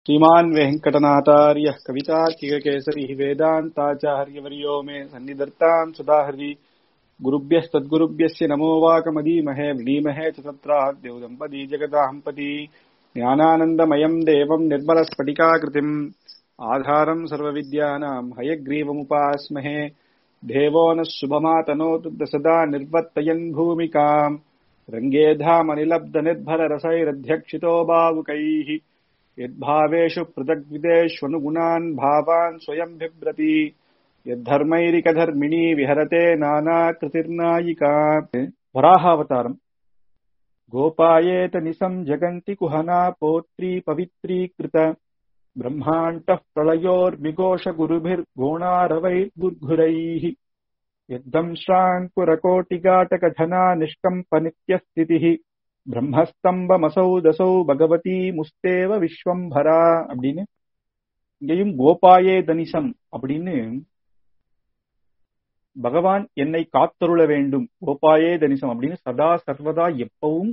श्रीमान् वेङ्कटनाथार्यः कवितार्किककेसरिः वेदान्ताचार्यवर्यो मे सन्निधत्ताम् सुधाहृदि गुरुभ्यस्तद्गुरुभ्यस्य नमो वाकमदीमहे व्रीमहे च तत्राद्यौ दम्पती जगदाहम्पति ज्ञानानन्दमयम् देवम् निर्मलस्फटिकाकृतिम् आधारम् सर्वविद्यानाम् हयग्रीवमुपास्महे देवो नः शुभमातनोतु सदा निर्वर्तयन् भूमिकाम् रङ्गे धामनिलब्धनिर्भररसैरध्यक्षितो बावुकैः यद्भावेषु पृथग्विदेष्वनुगुणान् भावान् स्वयम् बिभ्रति यद्धर्मैरिकधर्मिणी विहरते नानाकृतिर्नायिका वराहावतारम् गोपायेत निसम् जगन्ति कुहना पोत्री पवित्रीकृत ब्रह्माण्डः प्रलयोर्विघोषगुरुभिर्गोणारवैर्गुर्घुरैः यद्दंश्राङ्कुरकोटिगाटकधना निष्कम्पनित्यस्थितिः பிரம்மஸ்தம்பமசௌ தசௌ பகவதி முஸ்தேவ விஸ்வம்பரா அப்படின்னு இங்கேயும் கோபாயே தனிசம் அப்படின்னு பகவான் என்னை காத்தருள வேண்டும் கோபாயே தனிசம் அப்படின்னு சதா சர்வதா எப்பவும்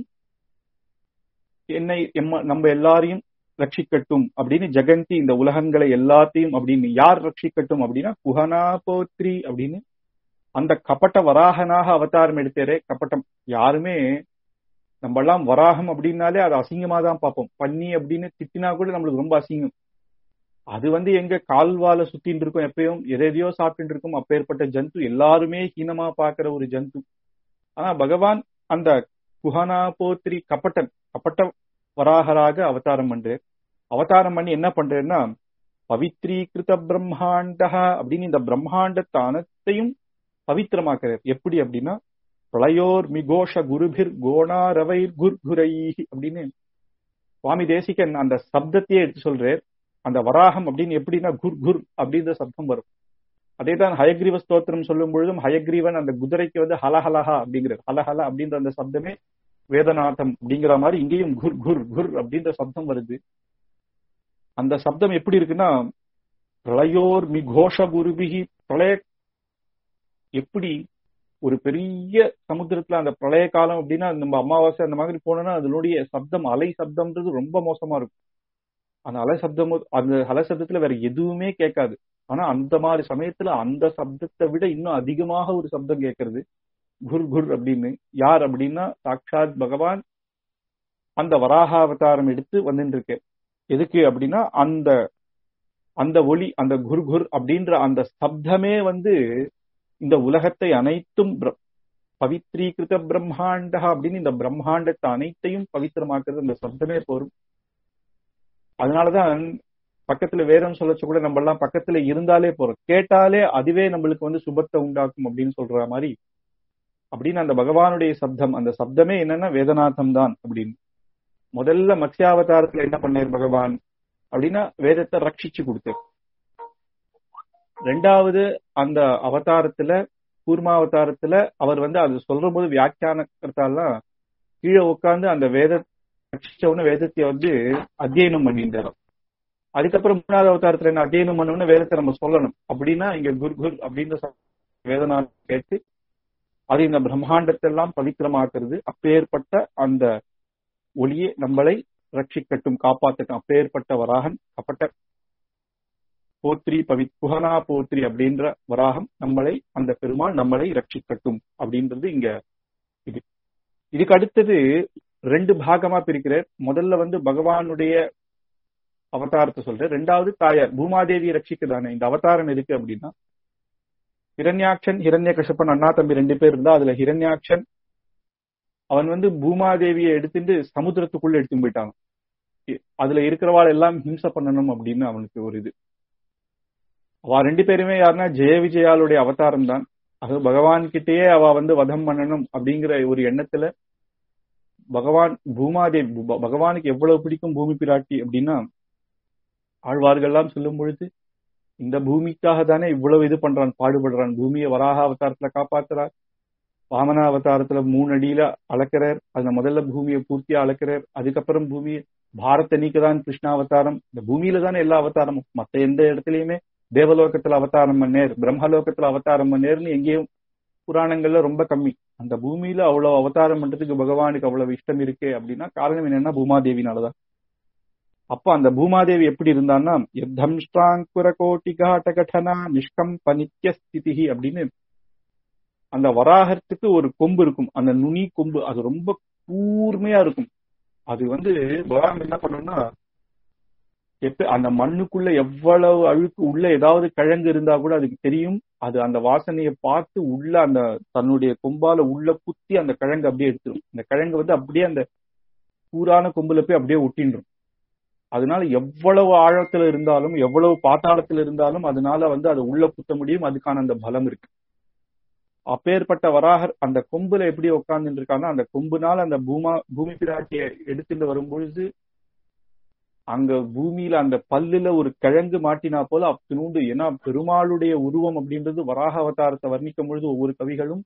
என்னை நம்ம எல்லாரையும் ரட்சிக்கட்டும் அப்படின்னு ஜெகந்தி இந்த உலகங்களை எல்லாத்தையும் அப்படின்னு யார் ரட்சிக்கட்டும் அப்படின்னா குஹனா போத்ரி அப்படின்னு அந்த கபட்ட வராகனாக அவதாரம் எடுத்தாரே கப்பட்டம் யாருமே நம்ம எல்லாம் வராகம் அப்படின்னாலே அது அசிங்கமா தான் பார்ப்போம் பன்னி அப்படின்னு திட்டினா கூட நம்மளுக்கு ரொம்ப அசிங்கம் அது வந்து எங்க கால்வால சுத்தின்னு இருக்கும் எப்பயும் எதையோ சாப்பிட்டு இருக்கும் அப்பேற்பட்ட ஜந்து எல்லாருமே ஹீனமா பாக்குற ஒரு ஜந்து ஆனா பகவான் அந்த குஹனா போத்ரி கப்பட்டன் கப்பட்ட வராகராக அவதாரம் பண்றார் அவதாரம் பண்ணி என்ன பண்றேன்னா பவித்ரீகிருத பிரம்மாண்டா அப்படின்னு இந்த பிரம்மாண்டத்தை அனைத்தையும் பவித்திரமாக்குறார் எப்படி அப்படின்னா பிரளயோர் மிகோஷ குருபிர் கோணாரவைர் குர்குரைஹி அப்படின்னு சுவாமி தேசிகன் அந்த சப்தத்தையே எடுத்து சொல்றார் அந்த வராகம் அப்படின்னு எப்படின்னா குர் குர் அப்படின்ற சப்தம் வரும் அதே தான் ஹயக்ரீவ ஸ்தோத்திரம் சொல்லும் பொழுதும் ஹயக்ரீவன் அந்த குதிரைக்கு வந்து ஹலஹலஹா அப்படிங்கிறார் ஹலஹல அப்படின்ற அந்த சப்தமே வேதநாதம் அப்படிங்கிற மாதிரி இங்கேயும் குர் குர் குர் அப்படின்ற சப்தம் வருது அந்த சப்தம் எப்படி இருக்குன்னா பிரளயோர் மிகோஷ குருபிகி பிரளய எப்படி ஒரு பெரிய சமுத்திரத்துல அந்த பிரளய காலம் அப்படின்னா நம்ம அமாவாசை அந்த மாதிரி போனோம்னா அதனுடைய சப்தம் அலை சப்தம்ன்றது ரொம்ப மோசமா இருக்கும் அந்த அலை சப்தம் அந்த அலை சப்தத்துல வேற எதுவுமே கேட்காது ஆனா அந்த மாதிரி சமயத்துல அந்த சப்தத்தை விட இன்னும் அதிகமாக ஒரு சப்தம் கேட்கறது குர் குர் அப்படின்னு யார் அப்படின்னா சாட்சாத் பகவான் அந்த வராக அவதாரம் எடுத்து வந்துட்டு இருக்கு எதுக்கு அப்படின்னா அந்த அந்த ஒளி அந்த குர் குர் அப்படின்ற அந்த சப்தமே வந்து இந்த உலகத்தை அனைத்தும் பவித்ரீகிருத பிரம்மாண்டா அப்படின்னு இந்த பிரம்மாண்டத்தை அனைத்தையும் பவித்திரமாக்குறது இந்த சப்தமே போரும் அதனாலதான் பக்கத்துல வேறன்னு சொல்லச்சு கூட நம்ம எல்லாம் பக்கத்துல இருந்தாலே போறோம் கேட்டாலே அதுவே நம்மளுக்கு வந்து சுபத்தை உண்டாக்கும் அப்படின்னு சொல்ற மாதிரி அப்படின்னு அந்த பகவானுடைய சப்தம் அந்த சப்தமே என்னன்னா வேதநாதம் தான் அப்படின்னு முதல்ல மத்ஸ்யாவதாரத்துல என்ன பண்ணார் பகவான் அப்படின்னா வேதத்தை ரட்சிச்சு கொடுத்தார் ரெண்டாவது அந்த அவதாரத்துல கூர்மாவதாரத்துல அவர் வந்து அது சொல்ற போது வியாக்கியானத்தாலாம் கீழே உட்காந்து அந்த வேத ரட்சிச்சவன வேதத்தை வந்து அத்தியனம் பண்ணிட்டார் அதுக்கப்புறம் மூணாவது அவதாரத்துல என்ன அத்தியனம் பண்ணணும்னு வேதத்தை நம்ம சொல்லணும் அப்படின்னா இங்க குர் குர் அப்படின்ற வேதனா கேட்டு அது இந்த பிரம்மாண்டத்தை எல்லாம் பவித்திரமாக்குறது அப்பேற்பட்ட அந்த ஒளியை நம்மளை ரட்சிக்கட்டும் காப்பாற்றட்டும் அப்பேற்பட்ட வராகன் அப்பட்ட போத்ரி பவி குஹனா போத்ரி அப்படின்ற வராகம் நம்மளை அந்த பெருமாள் நம்மளை ரட்சிக்கட்டும் அப்படின்றது இங்க இது இதுக்கு அடுத்தது ரெண்டு பாகமா பிரிக்கிறார் முதல்ல வந்து பகவானுடைய அவதாரத்தை சொல்ற ரெண்டாவது தாயார் பூமாதேவியை ரட்சிக்கதானே இந்த அவதாரம் எதுக்கு அப்படின்னா ஹிரண்யாட்சன் ஹிரண்ய கஷப்பன் அண்ணா தம்பி ரெண்டு பேர் இருந்தா அதுல ஹிரண்யாட்சன் அவன் வந்து பூமாதேவியை எடுத்துட்டு சமுத்திரத்துக்குள்ள எடுத்துட்டு போயிட்டான் அதுல இருக்கிறவாள் எல்லாம் ஹிம்சை பண்ணணும் அப்படின்னு அவனுக்கு ஒரு இது அவ ரெண்டு பேருமே யாருன்னா ஜெய விஜயாளுடைய அவதாரம் தான் அது பகவான் கிட்டேயே அவ வந்து வதம் பண்ணணும் அப்படிங்கிற ஒரு எண்ணத்துல பகவான் பூமாதேவி பகவானுக்கு எவ்வளவு பிடிக்கும் பூமி பிராட்டி அப்படின்னா ஆழ்வார்கள்லாம் சொல்லும் பொழுது இந்த பூமிக்காக தானே இவ்வளவு இது பண்றான் பாடுபடுறான் பூமியை வராக அவதாரத்துல காப்பாத்துறார் வாமன அவதாரத்துல மூணு அடியில அளக்கிறார் அதுல முதல்ல பூமியை பூர்த்தியா அளக்கிறார் அதுக்கப்புறம் பூமியை பாரத நீக்கதான் கிருஷ்ணாவதாரம் இந்த பூமியில தானே எல்லா அவதாரமும் மத்த எந்த இடத்துலயுமே தேவலோகத்துல அவதாரம் பண்ணேர் பிரம்மலோகத்துல அவதாரம் பண்ணேர்னு எங்கேயும் புராணங்கள்ல ரொம்ப கம்மி அந்த பூமியில அவ்வளவு அவதாரம் பண்றதுக்கு பகவானுக்கு அவ்வளவு இஷ்டம் இருக்கு அப்படின்னா காரணம் என்னன்னா பூமாதேவினாலதான் அப்ப அந்த பூமாதேவி எப்படி இருந்தான்னா யத்தம்ஷ்டாங்குர கோட்டி காட்டகடனா நிஷ்கம்ப நித்திய ஸ்திதி அப்படின்னு அந்த வராகத்துக்கு ஒரு கொம்பு இருக்கும் அந்த நுனி கொம்பு அது ரொம்ப கூர்மையா இருக்கும் அது வந்து வராகம் என்ன பண்ணும்னா எப்ப அந்த மண்ணுக்குள்ள எவ்வளவு அழுக்கு உள்ள ஏதாவது கிழங்கு இருந்தா கூட அதுக்கு தெரியும் அது அந்த வாசனையை பார்த்து உள்ள அந்த தன்னுடைய கொம்பால உள்ள குத்தி அந்த கிழங்கு அப்படியே எடுத்துரும் இந்த கிழங்கு வந்து அப்படியே அந்த கூரான கொம்புல போய் அப்படியே ஒட்டின்றும் அதனால எவ்வளவு ஆழத்துல இருந்தாலும் எவ்வளவு பாத்தாளத்துல இருந்தாலும் அதனால வந்து அதை உள்ள குத்த முடியும் அதுக்கான அந்த பலம் இருக்கு அப்பேற்பட்ட வராகர் அந்த கொம்புல எப்படி உட்கார்ந்துட்டு இருக்காங்கன்னா அந்த கொம்புனால அந்த பூமா பூமி பிராட்டியை எடுத்துட்டு வரும்பொழுது அங்க பூமியில அந்த பல்லுல ஒரு கிழங்கு மாட்டினா போல அப்தினூண்டு ஏன்னா பெருமாளுடைய உருவம் அப்படின்றது வராக அவதாரத்தை வர்ணிக்கும் பொழுது ஒவ்வொரு கவிகளும்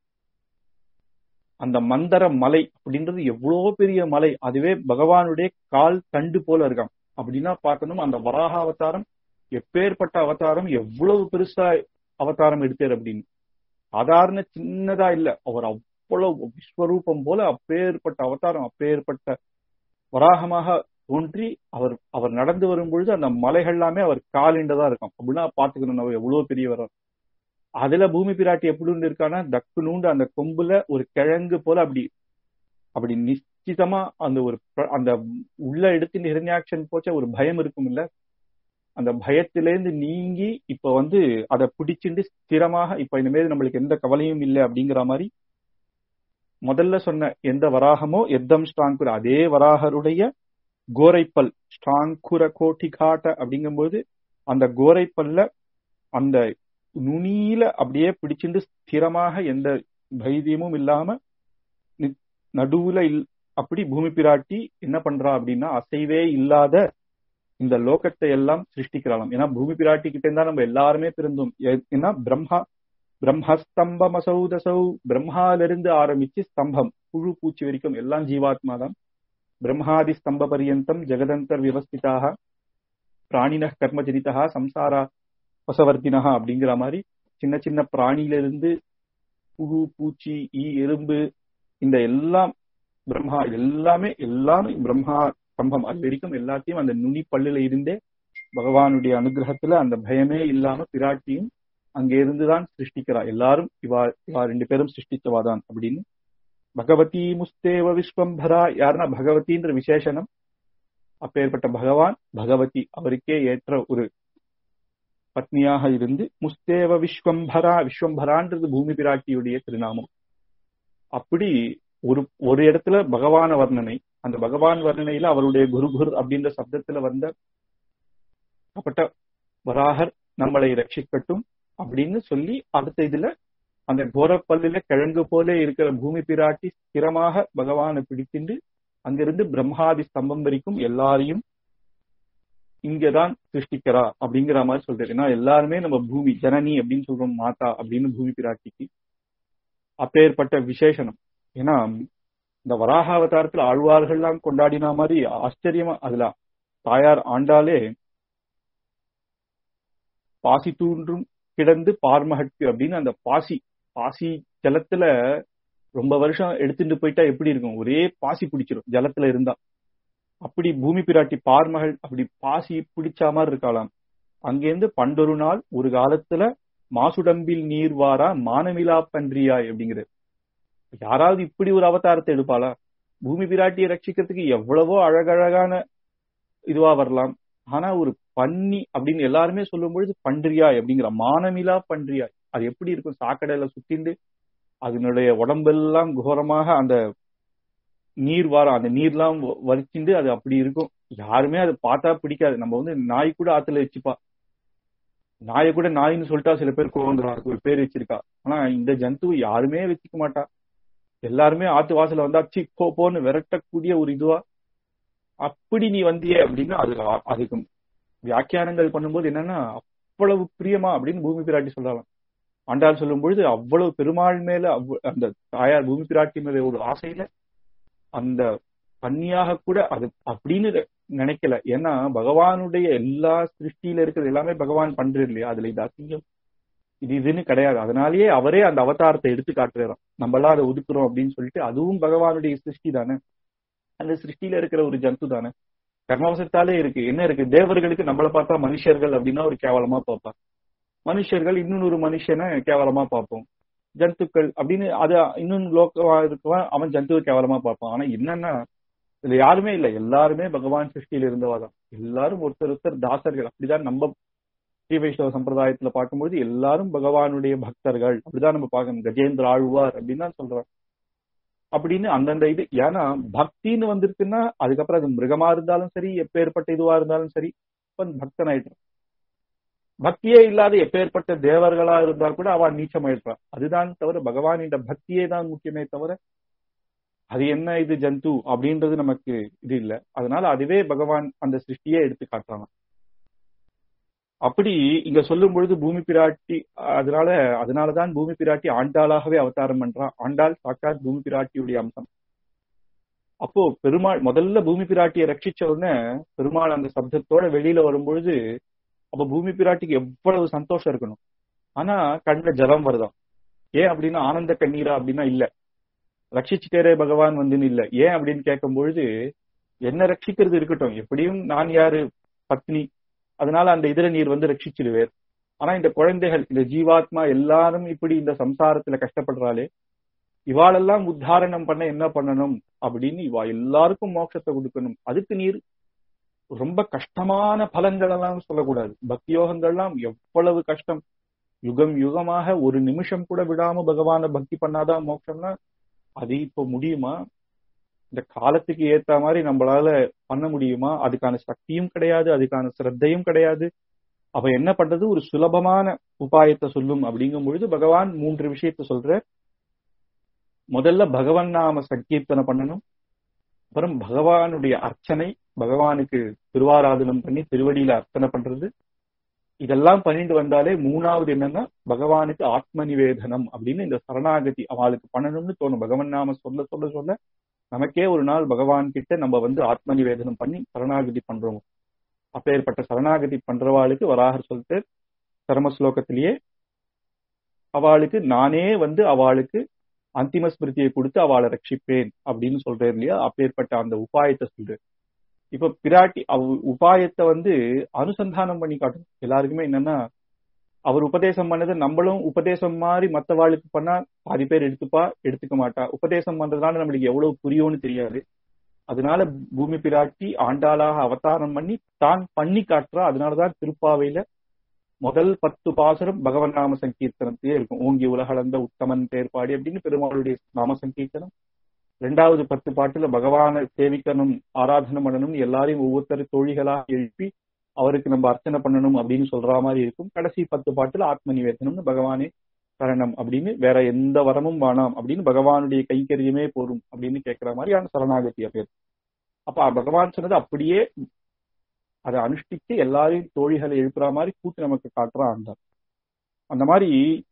அந்த மந்தர மலை அப்படின்றது எவ்வளவு பெரிய மலை அதுவே பகவானுடைய கால் தண்டு போல இருக்காம் அப்படின்னா பார்க்கணும் அந்த வராக அவதாரம் எப்பேற்பட்ட அவதாரம் எவ்வளவு பெருசா அவதாரம் எடுத்தார் அப்படின்னு சாதாரண சின்னதா இல்ல அவர் அவ்வளவு விஸ்வரூபம் போல அப்பேற்பட்ட அவதாரம் அப்பேற்பட்ட வராகமாக தோன்றி அவர் அவர் நடந்து வரும் பொழுது அந்த மலைகள் எல்லாமே அவர் காலிண்டதா இருக்கும் அப்படின்னா பாத்துக்கணும் நம்ம எவ்வளவு பெரியவர் அதுல பூமி பிராட்டி எப்படி இருக்கான்னா தக்கு நூண்டு அந்த கொம்புல ஒரு கிழங்கு போல அப்படி அப்படி நிச்சிதமா அந்த ஒரு அந்த உள்ள எடுத்து ஹிரண்யாக்ஷன் போச்ச ஒரு பயம் இருக்கும் இல்ல அந்த பயத்திலேருந்து நீங்கி இப்ப வந்து அதை பிடிச்சிட்டு ஸ்திரமாக இப்ப இனிமேல் நம்மளுக்கு எந்த கவலையும் இல்லை அப்படிங்கிற மாதிரி முதல்ல சொன்ன எந்த வராகமோ எத்தம் ஸ்டாங்குர அதே வராகருடைய கோரைப்பல் ஸ்டாங்குர கோட்டி காட்ட அப்படிங்கும்போது அந்த கோரைப்பல்ல அந்த நுனியில அப்படியே பிடிச்சிட்டு ஸ்திரமாக எந்த தைரியமும் இல்லாம நடுவுல அப்படி பூமி பிராட்டி என்ன பண்றா அப்படின்னா அசைவே இல்லாத இந்த லோகத்தை எல்லாம் சிருஷ்டிக்கிறாளாம் ஏன்னா பூமி பிராட்டி கிட்ட இருந்தா நம்ம எல்லாருமே பிறந்தோம் ஏன்னா பிரம்மா பிரம்மஸ்தம்பம் அசௌதசௌ பிரம்மாலிருந்து ஆரம்பிச்சு ஸ்தம்பம் புழு பூச்சி வரைக்கும் எல்லாம் ஜீவாத்மா தான் பிரம்மாதி ஸ்தம்ப பரியந்தம் ஜெகதந்தர் விவஸ்திதாக பிராணின கர்மஜனிதா சம்சாரா வசவர்த்தினா அப்படிங்கிற மாதிரி சின்ன சின்ன பிராணியில இருந்து புழு பூச்சி ஈ எறும்பு இந்த எல்லாம் பிரம்மா எல்லாமே எல்லாமே பிரம்மா ஸ்தம்பம் அது வரைக்கும் எல்லாத்தையும் அந்த நுனி பல்லுல இருந்தே பகவானுடைய அனுகிரகத்துல அந்த பயமே இல்லாம பிராட்டியும் அங்க இருந்துதான் சிருஷ்டிக்கிறா எல்லாரும் இவா இவா ரெண்டு பேரும் சிருஷ்டிச்சவாதான் அப்படின்னு பகவதி முஸ்தேவ விஸ்வம்பரா யாருன்னா பகவதின்ற விசேஷனம் அப்பேற்பட்ட பகவான் பகவதி அவருக்கே ஏற்ற ஒரு பத்னியாக இருந்து முஸ்தேவ விஸ்வம்பரா விஸ்வம்பரான்றது பூமி பிராட்டியுடைய திருநாமம் அப்படி ஒரு ஒரு இடத்துல பகவான வர்ணனை அந்த பகவான் வர்ணனையில அவருடைய குரு குரு அப்படின்ற சப்தத்துல வந்த அப்பட்ட வராகர் நம்மளை ரட்சிக்கட்டும் அப்படின்னு சொல்லி அடுத்த இதுல அந்த கோரப்பல்லில கிழங்கு போல இருக்கிற பூமி பிராட்டி ஸ்திரமாக பகவானை பிடித்திண்டு அங்கிருந்து பிரம்மாதி ஸ்தம்பம் வரைக்கும் எல்லாரையும் இங்கதான் சிருஷ்டிக்கிறா அப்படிங்கிற மாதிரி சொல்றாரு ஏன்னா எல்லாருமே நம்ம பூமி ஜனனி அப்படின்னு சொல்றோம் மாதா அப்படின்னு பூமி பிராட்டிக்கு அப்பேற்பட்ட விசேஷனம் ஏன்னா இந்த வராக அவதாரத்துல ஆழ்வார்கள்லாம் கொண்டாடின மாதிரி ஆச்சரியமா அதுல தாயார் ஆண்டாலே பாசி தூன்றும் கிடந்து பார்மகட்டு அப்படின்னு அந்த பாசி பாசி ஜலத்துல ரொம்ப வருஷம் எடுத்துட்டு போயிட்டா எப்படி இருக்கும் ஒரே பாசி பிடிச்சிரும் ஜலத்துல இருந்தா அப்படி பூமி பிராட்டி பார்மகள் அப்படி பாசி பிடிச்ச மாதிரி இருக்காளாம் அங்கேருந்து பண்டொரு நாள் ஒரு காலத்துல மாசுடம்பில் நீர் வாரா மானமிலா பன்றியாய் அப்படிங்கிறது யாராவது இப்படி ஒரு அவதாரத்தை எடுப்பாளா பூமி பிராட்டியை ரட்சிக்கிறதுக்கு எவ்வளவோ அழகழகான இதுவா வரலாம் ஆனா ஒரு பன்னி அப்படின்னு எல்லாருமே சொல்லும் பொழுது பன்றியாய் அப்படிங்கிற மானமிலா பன்றியாய் அது எப்படி இருக்கும் சாக்கடையில சுத்திண்டு அதனுடைய உடம்பெல்லாம் கோரமாக அந்த நீர் வாரம் அந்த நீர்லாம் வரிச்சுண்டு அது அப்படி இருக்கும் யாருமே அதை பார்த்தா பிடிக்காது நம்ம வந்து நாய் கூட ஆத்துல வச்சுப்பா நாயை கூட நாயின்னு சொல்லிட்டா சில பேர் கோவந்துடும் அதுக்கு ஒரு பேர் வச்சிருக்கா ஆனா இந்த ஜந்து யாருமே வச்சுக்க மாட்டா எல்லாருமே ஆத்து வாசல வந்தா சி போ போன்னு விரட்டக்கூடிய ஒரு இதுவா அப்படி நீ வந்தியே அப்படின்னு அது அதுக்கு வியாக்கியானங்கள் பண்ணும்போது என்னன்னா அவ்வளவு பிரியமா அப்படின்னு பூமி பிராட்டி சொல்லலாம் ஆண்டாள் சொல்லும் பொழுது அவ்வளவு பெருமாள் மேல அந்த தாயார் பூமி பிராட்டி மேல ஒரு ஆசையில அந்த பன்னியாக கூட அது அப்படின்னு நினைக்கல ஏன்னா பகவானுடைய எல்லா சிருஷ்டியில இருக்கிறது எல்லாமே பகவான் பண்றது இல்லையா அதுல இது அசிங்கம் இது இதுன்னு கிடையாது அதனாலேயே அவரே அந்த அவதாரத்தை எடுத்து காட்டுறாராம் நம்மளாம் அதை ஒதுக்குறோம் அப்படின்னு சொல்லிட்டு அதுவும் பகவானுடைய சிருஷ்டி தானே அந்த சிருஷ்டியில இருக்கிற ஒரு ஜந்து தானே கர்மவசத்தாலே இருக்கு என்ன இருக்கு தேவர்களுக்கு நம்மள பார்த்தா மனுஷர்கள் அப்படின்னா ஒரு கேவலமா பார்ப்பான் மனுஷர்கள் இன்னொரு மனுஷனை கேவலமா பார்ப்போம் ஜந்துக்கள் அப்படின்னு அது இன்னொன்னு லோக்கமா இருக்கவன் அவன் ஜந்துவை கேவலமா பார்ப்பான் ஆனா என்னன்னா இதுல யாருமே இல்ல எல்லாருமே பகவான் சிருஷ்டியில இருந்தவாதான் எல்லாரும் ஒருத்தர் ஒருத்தர் தாசர்கள் அப்படிதான் நம்ம ஸ்ரீ வைஷ்ணவ சம்பிரதாயத்துல பார்க்கும்போது எல்லாரும் பகவானுடைய பக்தர்கள் அப்படிதான் நம்ம பார்க்கணும் கஜேந்திர ஆழ்வார் அப்படின்னு தான் சொல்றோம் அப்படின்னு அந்தந்த இது ஏன்னா பக்தின்னு வந்திருக்குன்னா அதுக்கப்புறம் அது மிருகமா இருந்தாலும் சரி எப்பேற்பட்ட இதுவா இருந்தாலும் சரி பக்தன் ஆயிட்டான் பக்தியே இல்லாத எப்பேற்பட்ட தேவர்களா இருந்தா கூட அவன் நீச்சமாயிடுறான் அதுதான் தவிர பகவானின் பக்தியே தான் முக்கியமே தவிர அது என்ன இது ஜந்து அப்படின்றது நமக்கு இது இல்ல அதனால அதுவே பகவான் அந்த சிருஷ்டியே எடுத்து காட்டுறாங்க அப்படி இங்க சொல்லும் பொழுது பூமி பிராட்டி அதனால அதனாலதான் பூமி பிராட்டி ஆண்டாளாகவே அவதாரம் பண்றான் ஆண்டாள் சாக்காத் பூமி பிராட்டியுடைய அம்சம் அப்போ பெருமாள் முதல்ல பூமி பிராட்டியை ரட்சிச்ச உடனே பெருமாள் அந்த சப்தத்தோட வெளியில வரும்பொழுது அப்ப பூமி பிராட்டிக்கு எவ்வளவு சந்தோஷம் இருக்கணும் ஆனா கண்ணுல ஜலம் வருதாம் ஏன் அப்படின்னா ஆனந்த கண்ணீரா அப்படின்னா இல்ல ரட்சிச்சுட்டேரே பகவான் வந்துன்னு இல்ல ஏன் அப்படின்னு கேட்கும் பொழுது என்ன ரட்சிக்கிறது இருக்கட்டும் எப்படியும் நான் யாரு பத்னி அதனால அந்த இதர நீர் வந்து ரட்சிச்சிடுவேர் ஆனா இந்த குழந்தைகள் இந்த ஜீவாத்மா எல்லாரும் இப்படி இந்த சம்சாரத்துல கஷ்டப்படுறாளே இவாளெல்லாம் உத்தாரணம் பண்ண என்ன பண்ணணும் அப்படின்னு இவா எல்லாருக்கும் மோட்சத்தை கொடுக்கணும் அதுக்கு நீர் ரொம்ப கஷ்டமான பலன்கள் எல்லாம் சொல்லக்கூடாது பக்தி யோகங்கள்லாம் எவ்வளவு கஷ்டம் யுகம் யுகமாக ஒரு நிமிஷம் கூட விடாம பகவான பக்தி பண்ணாதான் மோட்சம்னா அது இப்போ முடியுமா இந்த காலத்துக்கு ஏத்த மாதிரி நம்மளால பண்ண முடியுமா அதுக்கான சக்தியும் கிடையாது அதுக்கான சிரத்தையும் கிடையாது அவ என்ன பண்றது ஒரு சுலபமான உபாயத்தை சொல்லும் அப்படிங்கும் பொழுது பகவான் மூன்று விஷயத்த சொல்ற முதல்ல பகவன் நாம சங்கீர்த்தனை பண்ணணும் அப்புறம் பகவானுடைய அர்ச்சனை பகவானுக்கு திருவாராதனம் பண்ணி திருவடியில அர்ச்சனை பண்றது இதெல்லாம் பண்ணிட்டு வந்தாலே மூணாவது என்னன்னா பகவானுக்கு ஆத்ம நிவேதனம் அப்படின்னு இந்த சரணாகதி அவளுக்கு பண்ணணும்னு தோணும் பகவன் நாம சொல்ல சொல்ல சொல்ல நமக்கே ஒரு நாள் பகவான் கிட்ட நம்ம வந்து ஆத்ம நிவேதனம் பண்ணி சரணாகதி பண்றோம் அப்பேற்பட்ட சரணாகதி பண்றவாளுக்கு வராகர் சொல்லிட்டு சரம ஸ்லோகத்திலேயே அவளுக்கு நானே வந்து அவளுக்கு அந்திம ஸ்மிருதியை கொடுத்து அவளை ரட்சிப்பேன் அப்படின்னு சொல்றேன் இல்லையா அப்பேற்பட்ட அந்த உபாயத்தை சொல்றேன் இப்ப பிராட்டி அவ உபாயத்தை வந்து அனுசந்தானம் பண்ணி காட்டும் எல்லாருக்குமே என்னன்னா அவர் உபதேசம் பண்ணது நம்மளும் உபதேசம் மாதிரி மத்தவாளுக்கு பண்ணா பாதி பேர் எடுத்துப்பா எடுத்துக்க மாட்டா உபதேசம் பண்றதுனால நம்மளுக்கு எவ்வளவு புரியும்னு தெரியாது அதனால பூமி பிராட்டி ஆண்டாளாக அவதாரம் பண்ணி தான் பண்ணி காட்டுறா அதனாலதான் திருப்பாவையில முதல் பத்து பாசுரம் பகவன் நாம சங்கீர்த்தனத்திலே இருக்கும் ஓங்கி உலகளந்த உத்தமன் தேர்ப்பாடி அப்படின்னு பெருமாளுடைய நாம சங்கீர்த்தனம் ரெண்டாவது பத்து பாட்டுல பகவானை சேவிக்கணும் ஆராதனம் பண்ணணும் எல்லாரையும் ஒவ்வொருத்தர் தோழிகளா எழுப்பி அவருக்கு நம்ம அர்ச்சனை பண்ணணும் அப்படின்னு சொல்ற மாதிரி இருக்கும் கடைசி பத்து பாட்டுல ஆத்ம நிவேதனம்னு பகவானே சரணம் அப்படின்னு வேற எந்த வரமும் வேணாம் அப்படின்னு பகவானுடைய கைக்கரியமே போரும் அப்படின்னு கேட்கிற மாதிரியான சரணாகத்திய பேர் அப்ப பகவான் சொன்னது அப்படியே அதை அனுஷ்டிச்சு எல்லாரையும் தோழிகளை எழுப்புற மாதிரி கூட்டு நமக்கு காட்டுறான் அந்த அந்த மாதிரி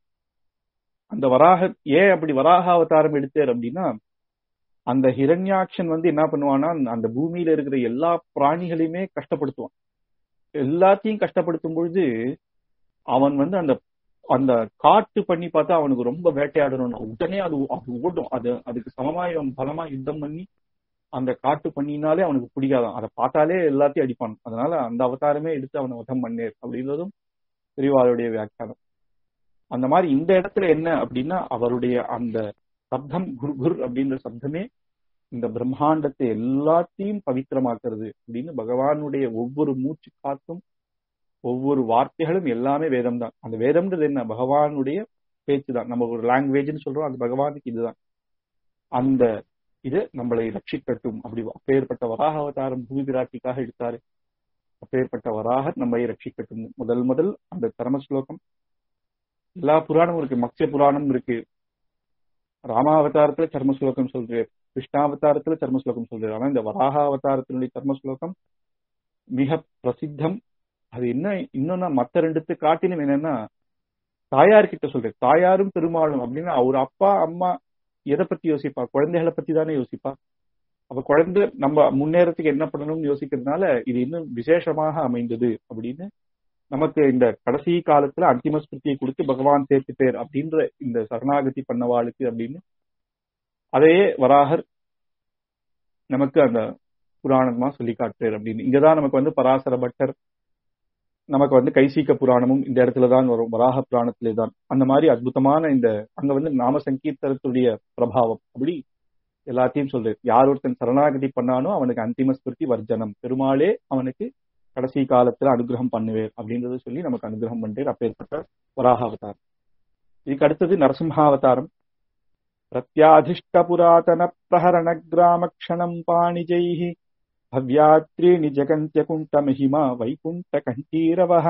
அந்த வராக ஏன் அப்படி வராக அவதாரம் எடுத்தார் அப்படின்னா அந்த ஹிரண்யாட்சன் வந்து என்ன பண்ணுவான்னா அந்த பூமியில இருக்கிற எல்லா பிராணிகளையுமே கஷ்டப்படுத்துவான் எல்லாத்தையும் கஷ்டப்படுத்தும் பொழுது அவன் வந்து அந்த அந்த காட்டு பண்ணி பார்த்தா அவனுக்கு ரொம்ப வேட்டையாடணும் உடனே அது அது ஓடும் அது அதுக்கு சமமாய் அவன் பலமா யுத்தம் பண்ணி அந்த காட்டு பண்ணினாலே அவனுக்கு பிடிக்காதான் அதை பார்த்தாலே எல்லாத்தையும் அடிப்பான் அதனால அந்த அவதாரமே எடுத்து அவனை வதம் பண்ணேர் அப்படின்றதும் பெரியவாளுடைய வியாக்கியானம் அந்த மாதிரி இந்த இடத்துல என்ன அப்படின்னா அவருடைய அந்த சப்தம் குர் குர் அப்படின்ற சப்தமே இந்த பிரம்மாண்டத்தை எல்லாத்தையும் பவித்திரமாக்குறது அப்படின்னு பகவானுடைய ஒவ்வொரு மூச்சு காத்தும் ஒவ்வொரு வார்த்தைகளும் எல்லாமே வேதம் தான் அந்த வேதம்ன்றது என்ன பகவானுடைய பேச்சு தான் நம்ம ஒரு லாங்குவேஜ்னு சொல்றோம் அது பகவானுக்கு இதுதான் அந்த இது நம்மளை ரட்சிக்கட்டும் அப்படி அப்பேற்பட்ட வராக அவதாரம் பூமி பிராட்டிக்காக எடுத்தாரு அப்பேற்பட்ட வராக நம்மை ரட்சிக்கட்டும் முதல் முதல் அந்த தர்ம ஸ்லோகம் எல்லா புராணமும் இருக்கு மத்ய புராணம் இருக்கு ராமாவதாரத்துல சர்ம ஸ்லோகம் சொல்றாரு கிருஷ்ணாவதாரத்துல சர்ம ஸ்லோகம் சொல்றாரு ஆனா இந்த வராக அவதாரத்தினுடைய சர்ம ஸ்லோகம் மிக பிரசித்தம் அது என்ன இன்னொன்னா மத்த ரெண்டுத்து காட்டிலும் என்னன்னா தாயார் கிட்ட சொல்றேன் தாயாரும் பெருமாளும் அப்படின்னா அவர் அப்பா அம்மா எதை பத்தி யோசிப்பா குழந்தைகளை பத்தி தானே யோசிப்பா அப்ப குழந்தை நம்ம முன்னேறத்துக்கு என்ன பண்ணணும்னு யோசிக்கிறதுனால இது இன்னும் விசேஷமாக அமைந்தது அப்படின்னு நமக்கு இந்த கடைசி காலத்துல அந்திம ஸ்மிருதியை கொடுத்து பகவான் சேர்த்து பேர் அப்படின்ற இந்த சரணாகதி பண்ணவாளுக்கு அப்படின்னு அதையே வராகர் நமக்கு அந்த புராணமா சொல்லி காட்டுறாரு அப்படின்னு இங்கதான் நமக்கு வந்து பராசர பட்டர் நமக்கு வந்து கைசீக்க புராணமும் இந்த இடத்துல தான் வரும் வராக புராணத்திலே தான் அந்த மாதிரி அற்புதமான இந்த அங்க வந்து நாம சங்கீர்த்தனத்துடைய பிரபாவம் அப்படி எல்லாத்தையும் சொல்லு யார் ஒருத்தன் சரணாகதி பண்ணானோ அவனுக்கு அந்திம ஸ்மிருதி வர்ஜனம் பெருமாளே அவனுக்கு கடைசி காலத்துல அனுகிரகம் பண்ணுவேர் அப்படின்றத சொல்லி நமக்கு அனுகிரகம் பண்ணேர் அப்பேற்பட்ட வராக அவதாரம் இதுக்கு அடுத்தது நரசிம்ஹாவதாரம் பிரத்யாதிஷ்ட புராதன பிரஹரண கிராம க்ஷணம் பாணிஜைஹி भव्यात्रीणि जगन्त्यकुण्ठमहिमा वैकुण्ठकण्ठीरवः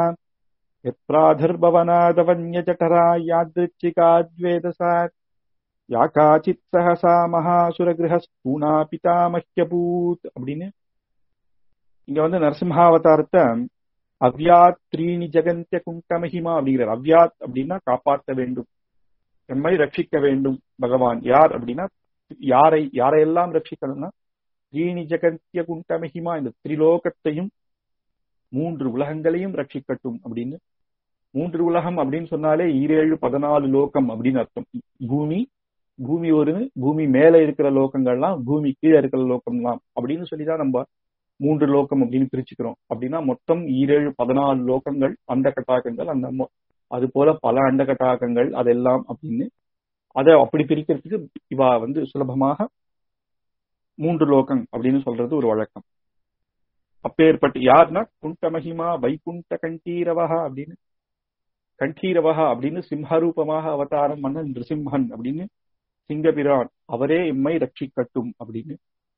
यत्प्राधर्भवनादवन्यजठरा यादृच्छिकाद्वेदसात् या काचित् सहसा மகாசுரகிரகஸ்தூணா பிதாமஹ்யபூத் அப்படின்னு இங்க வந்து நரசிம்ஹாவதாரத்தை அவ்யாத் த்ரீணி ஜெகந்திய குண்டமஹிமா அப்படிங்கிறார் அவ்யாத் அப்படின்னா காப்பாற்ற வேண்டும் எம்மை ரட்சிக்க வேண்டும் பகவான் யார் அப்படின்னா யாரை யாரையெல்லாம் ரட்சிக்கணும்னா த்ரீணி ஜெகந்திய குண்டமஹிமா இந்த திரிலோகத்தையும் மூன்று உலகங்களையும் ரட்சிக்கட்டும் அப்படின்னு மூன்று உலகம் அப்படின்னு சொன்னாலே ஈரேழு பதினாலு லோகம் அப்படின்னு அர்த்தம் பூமி பூமி ஒரு பூமி மேல இருக்கிற லோகங்கள்லாம் பூமி கீழே இருக்கிற லோகம்லாம் அப்படின்னு சொல்லிதான் நம்ம மூன்று லோகம் அப்படின்னு பிரிச்சுக்கிறோம் அப்படின்னா மொத்தம் ஈரேழு பதினாலு லோகங்கள் அந்த கட்டாகங்கள் அந்த மொ- அது போல பல அண்ட கட்டாகங்கள் அதெல்லாம் அப்படின்னு அதை அப்படி பிரிக்கிறதுக்கு இவா வந்து சுலபமாக மூன்று லோகம் அப்படின்னு சொல்றது ஒரு வழக்கம் அப்பேற்பட்டு யாருன்னா குண்ட மகிமா வைகுண்ட கண்டீரவஹா அப்படின்னு கண்டீரவஹா அப்படின்னு சிம்ஹரூபமாக அவதாரம் பண்ண நிருசிம்ஹன் அப்படின்னு சிங்கபிரான் அவரே எம்மை ரட்சிக்கட்டும் அப்படின்னு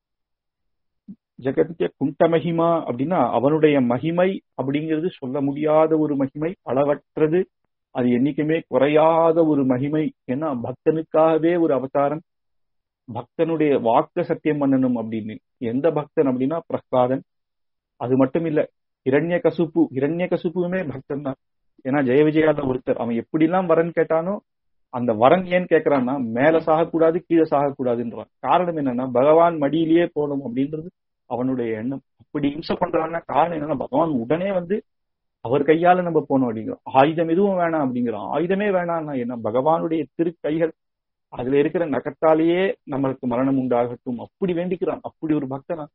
ஜெகத்திய குண்ட மகிமா அப்படின்னா அவனுடைய மகிமை அப்படிங்கிறது சொல்ல முடியாத ஒரு மகிமை அளவற்றது அது என்னைக்குமே குறையாத ஒரு மகிமை ஏன்னா பக்தனுக்காகவே ஒரு அவதாரம் பக்தனுடைய வாக்க சத்தியம் பண்ணணும் அப்படின்னு எந்த பக்தன் அப்படின்னா பிரஹ்லாதன் அது மட்டும் இல்ல இரண்ய கசுப்பு இரண்ய கசுப்புமே பக்தன் தான் ஏன்னா ஜெய விஜயாத ஒருத்தர் அவன் எப்படிலாம் வரன் கேட்டானோ அந்த வரன் ஏன் கேட்கறான்னா மேல சாகக்கூடாது கீழே சாகக்கூடாதுன்றான் காரணம் என்னன்னா பகவான் மடியிலேயே போகணும் அப்படின்றது அவனுடைய எண்ணம் அப்படி இம்சை பண்றான்னா காரணம் என்னன்னா பகவான் உடனே வந்து அவர் கையால நம்ம போனோம் அப்படிங்கிறோம் ஆயுதம் எதுவும் வேணாம் அப்படிங்கிறோம் ஆயுதமே வேணாம்னா என்ன பகவானுடைய திருக்கைகள் அதுல இருக்கிற நகத்தாலேயே நம்மளுக்கு மரணம் உண்டாகட்டும் அப்படி வேண்டிக்கிறான் அப்படி ஒரு பக்தனா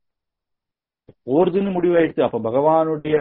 போறதுன்னு முடிவாயிடுச்சு அப்ப பகவானுடைய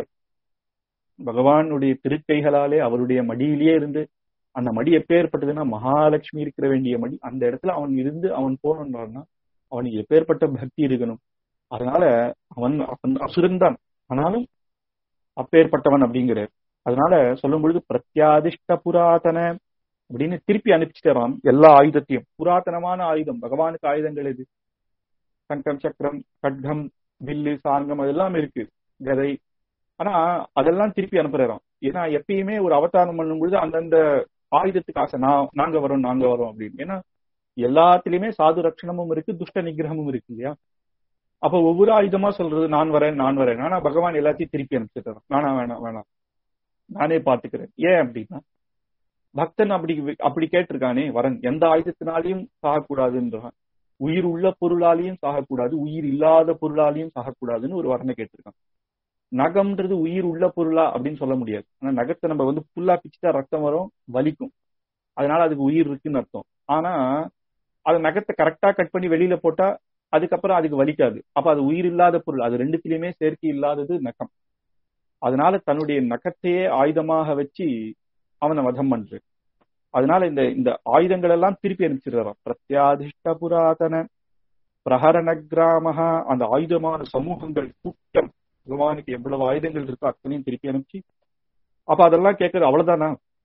பகவானுடைய திருக்கைகளாலே அவருடைய மடியிலேயே இருந்து அந்த மடி எப்பேற்பட்டதுன்னா மகாலட்சுமி இருக்கிற வேண்டிய மடி அந்த இடத்துல அவன் இருந்து அவன் போனோம்னா அவனுக்கு எப்பேற்பட்ட பக்தி இருக்கணும் அதனால அவன் அவன் அசுரன் தான் ஆனாலும் அப்பேற்பட்டவன் அப்படிங்கிறார் அதனால சொல்லும் பொழுது பிரத்யாதிஷ்ட புராதன அப்படின்னு திருப்பி அனுப்பிச்சிட்டாராம் எல்லா ஆயுதத்தையும் புராதனமான ஆயுதம் பகவானுக்கு ஆயுதங்கள் எது சங்கம் சக்கரம் கட்கம் வில்லு சாங்கம் அதெல்லாம் இருக்கு கதை ஆனா அதெல்லாம் திருப்பி அனுப்புறாராம் ஏன்னா எப்பயுமே ஒரு அவதாரம் பண்ணும் பொழுது அந்தந்த ஆயுதத்துக்கு ஆசை நான் நாங்க வரோம் நாங்க வரோம் அப்படின்னு ஏன்னா எல்லாத்துலயுமே சாது ரட்சணமும் இருக்கு துஷ்ட நிகிரகமும் இருக்கு இல்லையா அப்ப ஒவ்வொரு ஆயுதமா சொல்றது நான் வரேன் நான் வரேன் ஆனா பகவான் எல்லாத்தையும் திருப்பி அனுப்பிச்சிட்டாராம் வேணாம் வேணாம் வேணாம் நானே பாத்துக்கிறேன் ஏன் அப்படின்னா பக்தன் அப்படி அப்படி கேட்டிருக்கானே வரன் எந்த ஆயுதத்தினாலையும் சாகக்கூடாதுன்றான் உயிர் உள்ள பொருளாலையும் சாகக்கூடாது உயிர் இல்லாத பொருளாலையும் சாகக்கூடாதுன்னு ஒரு வரனை கேட்டிருக்கான் நகம்ன்றது உயிர் உள்ள பொருளா அப்படின்னு சொல்ல முடியாது ஆனா நகத்தை நம்ம வந்து புல்லா பிச்சுட்டா ரத்தம் வரும் வலிக்கும் அதனால அதுக்கு உயிர் இருக்குன்னு அர்த்தம் ஆனா அது நகத்தை கரெக்டா கட் பண்ணி வெளியில போட்டா அதுக்கப்புறம் அதுக்கு வலிக்காது அப்ப அது உயிர் இல்லாத பொருள் அது ரெண்டுத்திலயுமே சேர்க்கை இல்லாதது நகம் அதனால தன்னுடைய நகத்தையே ஆயுதமாக வச்சு அவனை வதம் பண்ற அதனால இந்த இந்த ஆயுதங்கள் எல்லாம் திருப்பி அனுப்பிச்சிடுறான் பிரத்யாதிஷ்ட புராதன பிரஹரண கிராமஹா அந்த ஆயுதமான சமூகங்கள் கூட்டம் பகவானுக்கு எவ்வளவு ஆயுதங்கள் இருக்கோ அத்தனையும் திருப்பி அனுப்பிச்சு அப்ப அதெல்லாம் கேட்கறது அவ்வளவுதானா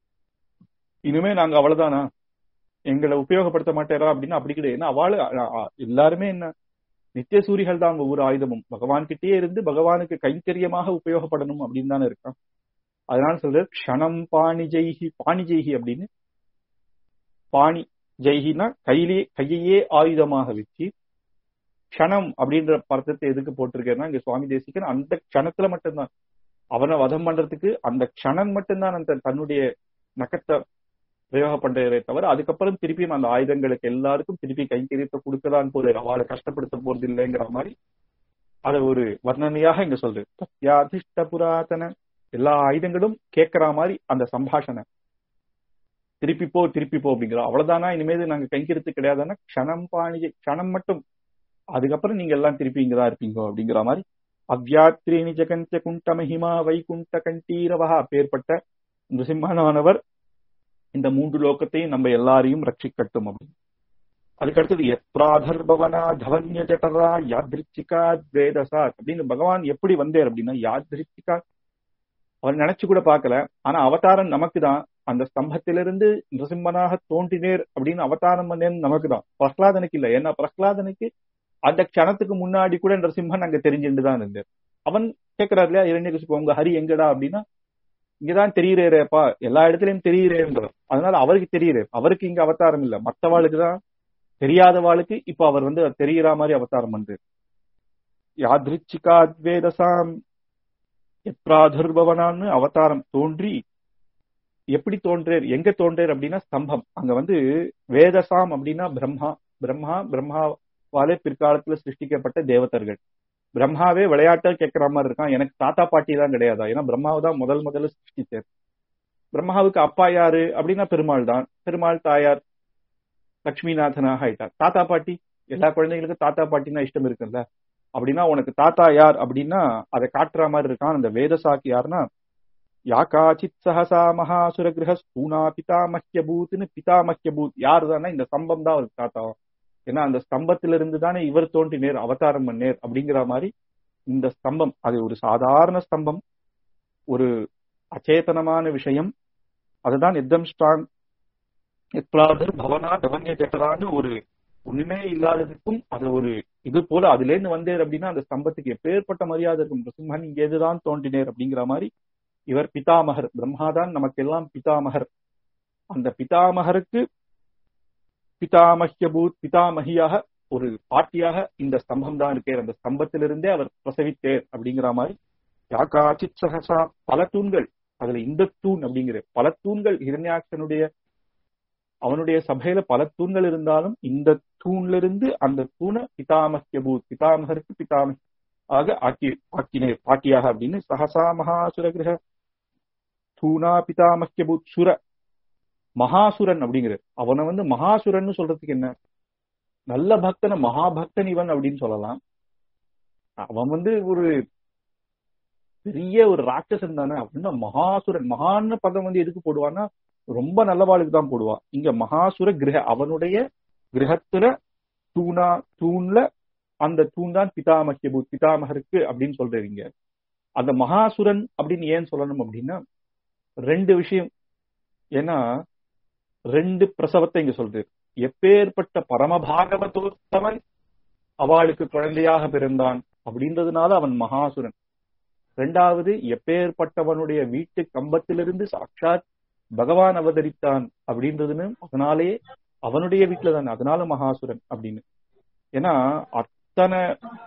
இனிமே நாங்க அவ்வளவுதானா எங்களை உபயோகப்படுத்த மாட்டேரா அப்படின்னு அப்படி கிடையாது ஏன்னா அவளு எல்லாருமே என்ன நித்திய சூரிகள் தான் ஒவ்வொரு ஆயுதமும் பகவான் கிட்டேயே இருந்து பகவானுக்கு கைங்கரியமாக உபயோகப்படணும் அப்படின்னு தானே இருக்கான் அதனால சொல்றது க்ஷணம் பாணி ஜெய்ஹி பாணி ஜெய்ஹி அப்படின்னு பாணி ஜெய்ஹினா கையிலே கையையே ஆயுதமாக வச்சு க்ஷணம் அப்படின்ற பர்த்தத்தை எதுக்கு போட்டிருக்கேன்னா இங்க சுவாமி தேசிகன் அந்த க்ஷணத்துல மட்டும்தான் அவனை வதம் பண்றதுக்கு அந்த க்ஷணம் மட்டும்தான் அந்த தன்னுடைய நக்கத்தை பிரயோகம் பண்றதே தவிர அதுக்கப்புறம் திருப்பியும் அந்த ஆயுதங்களுக்கு எல்லாருக்கும் திருப்பி கைங்கரியத்தை கொடுக்கதான் போது அவளை கஷ்டப்படுத்த போறது இல்லைங்கிற மாதிரி அத ஒரு வர்ணனையாக இங்க சொல்றது சத்யாதிஷ்ட புராதன எல்லா ஆயுதங்களும் கேட்கிற மாதிரி அந்த சம்பாஷணை திருப்பி போ திருப்பி போ அப்படிங்கிறோம் அவ்வளவுதானா இனிமேல் நாங்க கைங்கிறது கிடையாதுன்னா க்ஷணம் பாணிஜை க்ஷணம் மட்டும் அதுக்கப்புறம் நீங்க எல்லாம் திருப்பி இங்கதான் இருப்பீங்க அப்படிங்கிற மாதிரி அவ்யாத்ரேணி ஜெகந்த குண்ட மகிமா வைகுண்ட கண்டீரவகா அப்பேற்பட்ட நிருசிம்மனானவர் இந்த மூன்று லோகத்தையும் நம்ம எல்லாரையும் ரட்சிக்கட்டும் அப்படின்னு அதுக்கடுத்தது எத்ராதர்பவனா தவன்ய ஜட்டரா யாத்ரிச்சிகா வேதசா அப்படின்னு பகவான் எப்படி வந்தேர் அப்படின்னா யாத்ரிச்சிகா அவர் நினைச்சு கூட பார்க்கல ஆனா அவதாரம் நமக்கு தான் அந்த ஸ்தம்பத்திலிருந்து நிருசிம்மனாக தோன்றினேர் அப்படின்னு அவதாரம் பண்ணேன்னு நமக்கு தான் பிரஹ்லாதனுக்கு இல்ல ஏன்னா பிரஹ்லாதனுக்கு அந்த க்ஷணத்துக்கு முன்னாடி கூட நரசிம்மன் அங்க தெரிஞ்சுட்டு தான் இருந்தார் அவன் கேட்கிறார் இல்லையா இரண்யகசிப்பு உங்க ஹரி எங்கடா அப்படின்னா இங்கதான் தெரியுறேப்பா எல்லா இடத்துலயும் தெரியுறேன்ற அதனால அவருக்கு தெரியுறே அவருக்கு இங்க அவதாரம் இல்ல மத்தவாளுக்கு தான் தெரியாதவாளுக்கு இப்ப அவர் வந்து தெரியுற மாதிரி அவதாரம் பண்றாரு யாதிருச்சிகாத்வேதசாம் எப்ராதுர்பவனான்னு அவதாரம் தோன்றி எப்படி தோன்றேர் எங்க தோன்றேர் அப்படின்னா ஸ்தம்பம் அங்க வந்து வேதசாம் அப்படின்னா பிரம்மா பிரம்மா பிரம்மாவாலே பிற்காலத்துல சிருஷ்டிக்கப்பட்ட தேவதர்கள் பிரம்மாவே விளையாட்டா கேட்கிற மாதிரி இருக்கான் எனக்கு தாத்தா பாட்டி தான் கிடையாதா ஏன்னா பிரம்மாவை தான் முதல் முதல்ல சிருஷ்டிச்சார் பிரம்மாவுக்கு அப்பா யாரு அப்படின்னா பெருமாள் தான் பெருமாள் தாயார் லட்சுமிநாதனாக ஆயிட்டார் தாத்தா பாட்டி எல்லா குழந்தைங்களுக்கும் தாத்தா பாட்டினா இஷ்டம் இருக்குல்ல அப்படின்னா உனக்கு தாத்தா யார் அப்படின்னா அதை காட்டுற மாதிரி இருக்கான் அந்த வேதசாக்கு யாருன்னா யாக்காச்சித் சஹசா மகாசுர கிரக ஸ்தூனா பிதாமஹ்ய பூத்னு பிதாமஹ்ய பூத் யாரு தானே இந்த ஸ்தம்பம் தான் அவருக்கு தாத்தா ஏன்னா அந்த ஸ்தம்பத்திலிருந்து தானே இவர் தோன்றினேர் அவதாரம் பண்ணேர் அப்படிங்கிற மாதிரி இந்த ஸ்தம்பம் அது ஒரு சாதாரண ஸ்தம்பம் ஒரு அச்சேதனமான விஷயம் அதுதான் எத்தம் ஸ்ட்ராங் எத்லாதர் பவனா தவன்ய ஜெட்டரான்னு ஒரு ஒண்ணுமே இல்லாததுக்கும் அது ஒரு இது போல அதுல இருந்து வந்தேர் அப்படின்னா அந்த ஸ்தம்பத்துக்கு எப்பேற்பட்ட மரியாதை இருக்கும் நரசிம்மன் இங்க எதுதான் தோன்றினேர் அப்படிங்கிற மாதிரி இவர் பிதாமகர் பிரம்மாதான் நமக்கெல்லாம் பிதாமகர் அந்த பிதாமகருக்கு பிதாமஹ்யபூத் பிதாமகியாக ஒரு பாட்டியாக இந்த ஸ்தம்பம் தான் இருக்கே அந்த ஸ்தம்பத்திலிருந்தே அவர் பிரசவித்தேர் அப்படிங்கிற மாதிரி யாக்காச்சித் சகசா பல தூண்கள் அதுல இந்த தூண் அப்படிங்கிற பல தூண்கள் ஹிரண்யாட்சனுடைய அவனுடைய சபையில பல தூண்கள் இருந்தாலும் இந்த தூண்ல இருந்து அந்த தூணை பிதாமஹ்யபூத் பிதாமகருக்கு பிதாமக ஆக ஆக்கி ஆக்கினேர் பாட்டியாக அப்படின்னு சகசா மகாசுர கிரக தூணா பிதாமஹ்யபூத் சுர மகாசுரன் அப்படிங்கிறது அவனை வந்து மகாசுரன் சொல்றதுக்கு என்ன நல்ல பக்தனை மகாபக்தன் இவன் அப்படின்னு சொல்லலாம் அவன் வந்து ஒரு பெரிய ஒரு ராட்சசன் தானே அப்படின்னா மகாசுரன் மகான்னு பதம் வந்து எதுக்கு போடுவான்னா ரொம்ப நல்லவாளுக்கு தான் போடுவான் இங்க மகாசுர கிரக அவனுடைய கிரகத்துல தூணா தூண்ல அந்த தூண் தான் பிதாமகியபூ பிதாமகருக்கு அப்படின்னு சொல்றீங்க அந்த மகாசுரன் அப்படின்னு ஏன் சொல்லணும் அப்படின்னா ரெண்டு விஷயம் ஏன்னா ரெண்டு பிரசவத்தை இங்க சொல்றது எப்பேற்பட்ட பரமபாகவதோத்தமன் அவளுக்கு குழந்தையாக பிறந்தான் அப்படின்றதுனால அவன் மகாசுரன் ரெண்டாவது எப்பேற்பட்டவனுடைய வீட்டு கம்பத்திலிருந்து சாட்சாத் பகவான் அவதரித்தான் அப்படின்றதுன்னு அதனாலே அவனுடைய வீட்டுல தான் அதனால மகாசுரன் அப்படின்னு ஏன்னா அத்தனை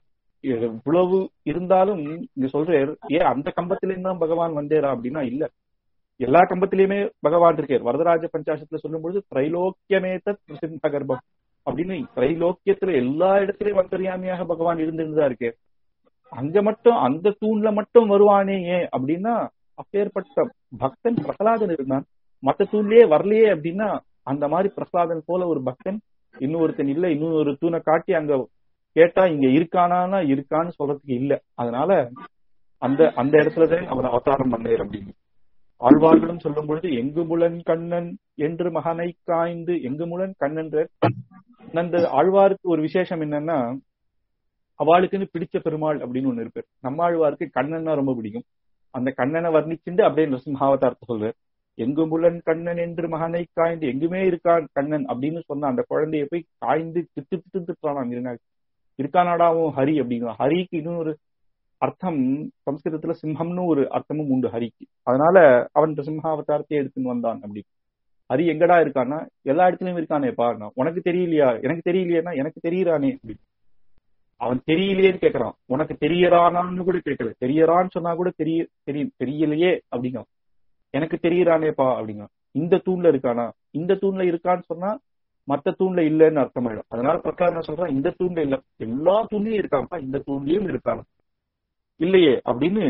இவ்வளவு இருந்தாலும் இங்க சொல்றார் ஏன் அந்த கம்பத்திலிருந்து தான் பகவான் வந்தேரா அப்படின்னா இல்ல எல்லா கம்பத்திலயுமே பகவான் இருக்கார் வரதராஜ பஞ்சாசத்துல சொல்லும் பொழுது திரைலோக்கியமேத பிரசித்த கர்ப்பம் அப்படின்னு திரைலோக்கியத்துல எல்லா இடத்துலயும் வந்தரியாமியாக பகவான் இருந்திருந்துதான் இருக்கார் அங்க மட்டும் அந்த தூண்ல மட்டும் வருவானே ஏன் அப்படின்னா அப்பேற்பட்ட பக்தன் பிரகலாதன் இருந்தான் மத்த தூண்லயே வரலையே அப்படின்னா அந்த மாதிரி பிரகலாதன் போல ஒரு பக்தன் இன்னொருத்தன் இல்ல இன்னொரு தூணை காட்டி அங்க கேட்டா இங்க இருக்கானா இருக்கான்னு சொல்றதுக்கு இல்ல அதனால அந்த அந்த இடத்துலதான் அவர் அவதாரம் பண்ணார் அப்படின்னு ஆழ்வார்களும் சொல்லும் பொழுது எங்குமுலன் கண்ணன் என்று மகனை காய்ந்து எங்குமுலன் கண்ணன்ற அந்த ஆழ்வாருக்கு ஒரு விசேஷம் என்னன்னா அவளுக்குன்னு பிடிச்ச பெருமாள் அப்படின்னு ஒண்ணு இருப்பார் நம்ம ஆழ்வாருக்கு கண்ணன்னா ரொம்ப பிடிக்கும் அந்த கண்ணனை வர்ணிச்சுட்டு அப்படியே நரசிம்ஹாவதாரத்தை சொல்வார் எங்குமுலன் கண்ணன் என்று மகனை காய்ந்து எங்குமே இருக்கான் கண்ணன் அப்படின்னு சொன்ன அந்த குழந்தைய போய் காய்ந்து திட்டு திட்டு திட்டுறான் இருக்கானாடாவும் ஹரி அப்படிங்கிறான் ஹரிக்கு இன்னொரு அர்த்தம் சம்ஸ்கிருதத்துல சிம்ஹம்னு ஒரு அர்த்தமும் உண்டு ஹரிக்கு அதனால அவன் சிம்ஹாவதாரத்தை எடுத்துன்னு வந்தான் அப்படி ஹரி எங்கடா இருக்கான்னா எல்லா இடத்துலயும் இருக்கானேப்பா உனக்கு தெரியலையா எனக்கு தெரியலையா எனக்கு தெரியறானே அப்படி அவன் தெரியலையேன்னு கேக்குறான் உனக்கு தெரியறானான்னு கூட கேட்கல தெரியறான்னு சொன்னா கூட தெரிய தெரிய தெரியலையே அப்படிங்க எனக்கு தெரியறானேப்பா அப்படிங்க இந்த தூண்ல இருக்கானா இந்த தூண்ல இருக்கான்னு சொன்னா மத்த தூண்ல இல்லைன்னு அர்த்தமாயிடும் அதனால பிரகாரம் என்ன சொல்றான் இந்த தூண்ல இல்ல எல்லா தூண்லயும் இருக்கான்ப்பா இந்த தூண்லயும் இருக்கான் இல்லையே அப்படின்னு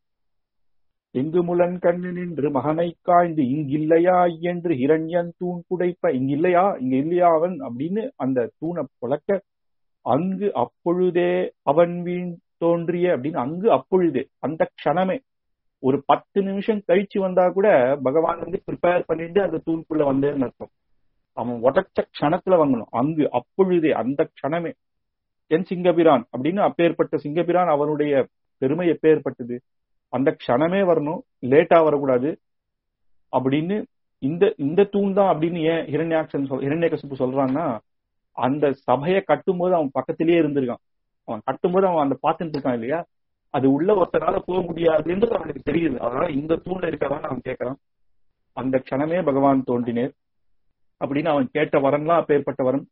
எங்கு முலன் கண்ணன் என்று மகனை காய்ந்து இங்கில்லையா என்று இரண்யன் தூண் புடைப்ப இங்க இல்லையா இங்க இல்லையா அவன் அப்படின்னு அந்த தூணை புழக்க அங்கு அப்பொழுதே அவன் வீண் தோன்றிய அப்படின்னு அங்கு அப்பொழுதே அந்த க்ஷணமே ஒரு பத்து நிமிஷம் கழிச்சு வந்தா கூட பகவான் வந்து ப்ரிப்பேர் பண்ணிட்டு அந்த தூணுக்குள்ள வந்தேன்னு அர்த்தம் அவன் உடச்ச க்ஷணத்துல வாங்கணும் அங்கு அப்பொழுதே அந்த க்ஷணமே என் சிங்கபிரான் அப்படின்னு அப்பேற்பட்ட சிங்கபிரான் அவனுடைய பெருமை எப்பேற்பட்டது அந்த க்ஷணமே வரணும் லேட்டா வரக்கூடாது அப்படின்னு இந்த இந்த தூண் தான் அப்படின்னு ஏன் ஹிரண்யாட்சன் சொல் ஹிரண்யகசிப்பு சொல்றான்னா அந்த சபையை கட்டும்போது அவன் பக்கத்திலேயே இருந்திருக்கான் அவன் கட்டும்போது அவன் அந்த பார்த்துட்டு இருக்கான் இல்லையா அது உள்ள ஒருத்தனால போக முடியாதுன்றது அவனுக்கு தெரியுது அதனால இந்த தூண்ல இருக்கதான் அவன் கேட்கறான் அந்த க்ஷணமே பகவான் தோன்றினேர் அப்படின்னு அவன் கேட்ட வரன்லாம் அப்பேற்பட்ட வரன்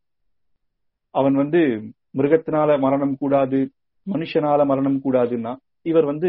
அவன் வந்து மிருகத்தினால மரணம் கூடாது மனுஷனால மரணம் கூடாதுன்னா இவர் வந்து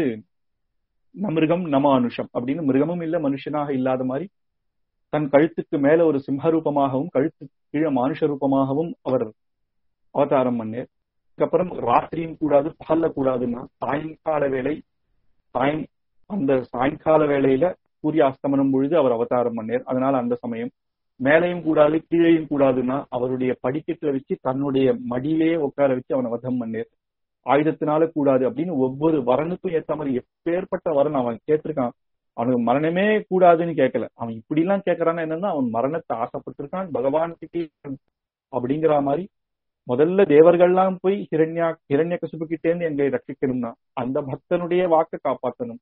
மிருகம் நம அனுஷம் அப்படின்னு மிருகமும் இல்ல மனுஷனாக இல்லாத மாதிரி தன் கழுத்துக்கு மேல ஒரு சிம்ஹரூபமாகவும் கழுத்து கீழே மானுஷ ரூபமாகவும் அவர் அவதாரம் பண்ணேர் அதுக்கப்புறம் ராத்திரியும் கூடாது பகல்ல கூடாதுன்னா சாயங்கால வேலை சாயம் அந்த சாயங்கால வேலையில சூரிய அஸ்தமனம் பொழுது அவர் அவதாரம் பண்ணேர் அதனால அந்த சமயம் மேலையும் கூடாது கீழையும் கூடாதுன்னா அவருடைய படிக்கட்டுல வச்சு தன்னுடைய மடியிலேயே உட்கார வச்சு அவனை வதம் பண்ணேர் ஆயுதத்தினால கூடாது அப்படின்னு ஒவ்வொரு வரனுக்கும் ஏத்த மாதிரி எப்பேற்பட்ட வரன் அவன் கேட்டிருக்கான் அவனுக்கு மரணமே கூடாதுன்னு கேட்கல அவன் இப்படி எல்லாம் கேட்கறான்னா என்னன்னா அவன் மரணத்தை ஆசைப்பட்டிருக்கான் பகவான் கிட்டே அப்படிங்கிற மாதிரி முதல்ல தேவர்கள்லாம் போய் ஹிரண்யா ஹிரண்ய கசுபு கிட்டேந்து எங்களை ரட்சிக்கணும்னா அந்த பக்தனுடைய வாக்க காப்பாத்தணும்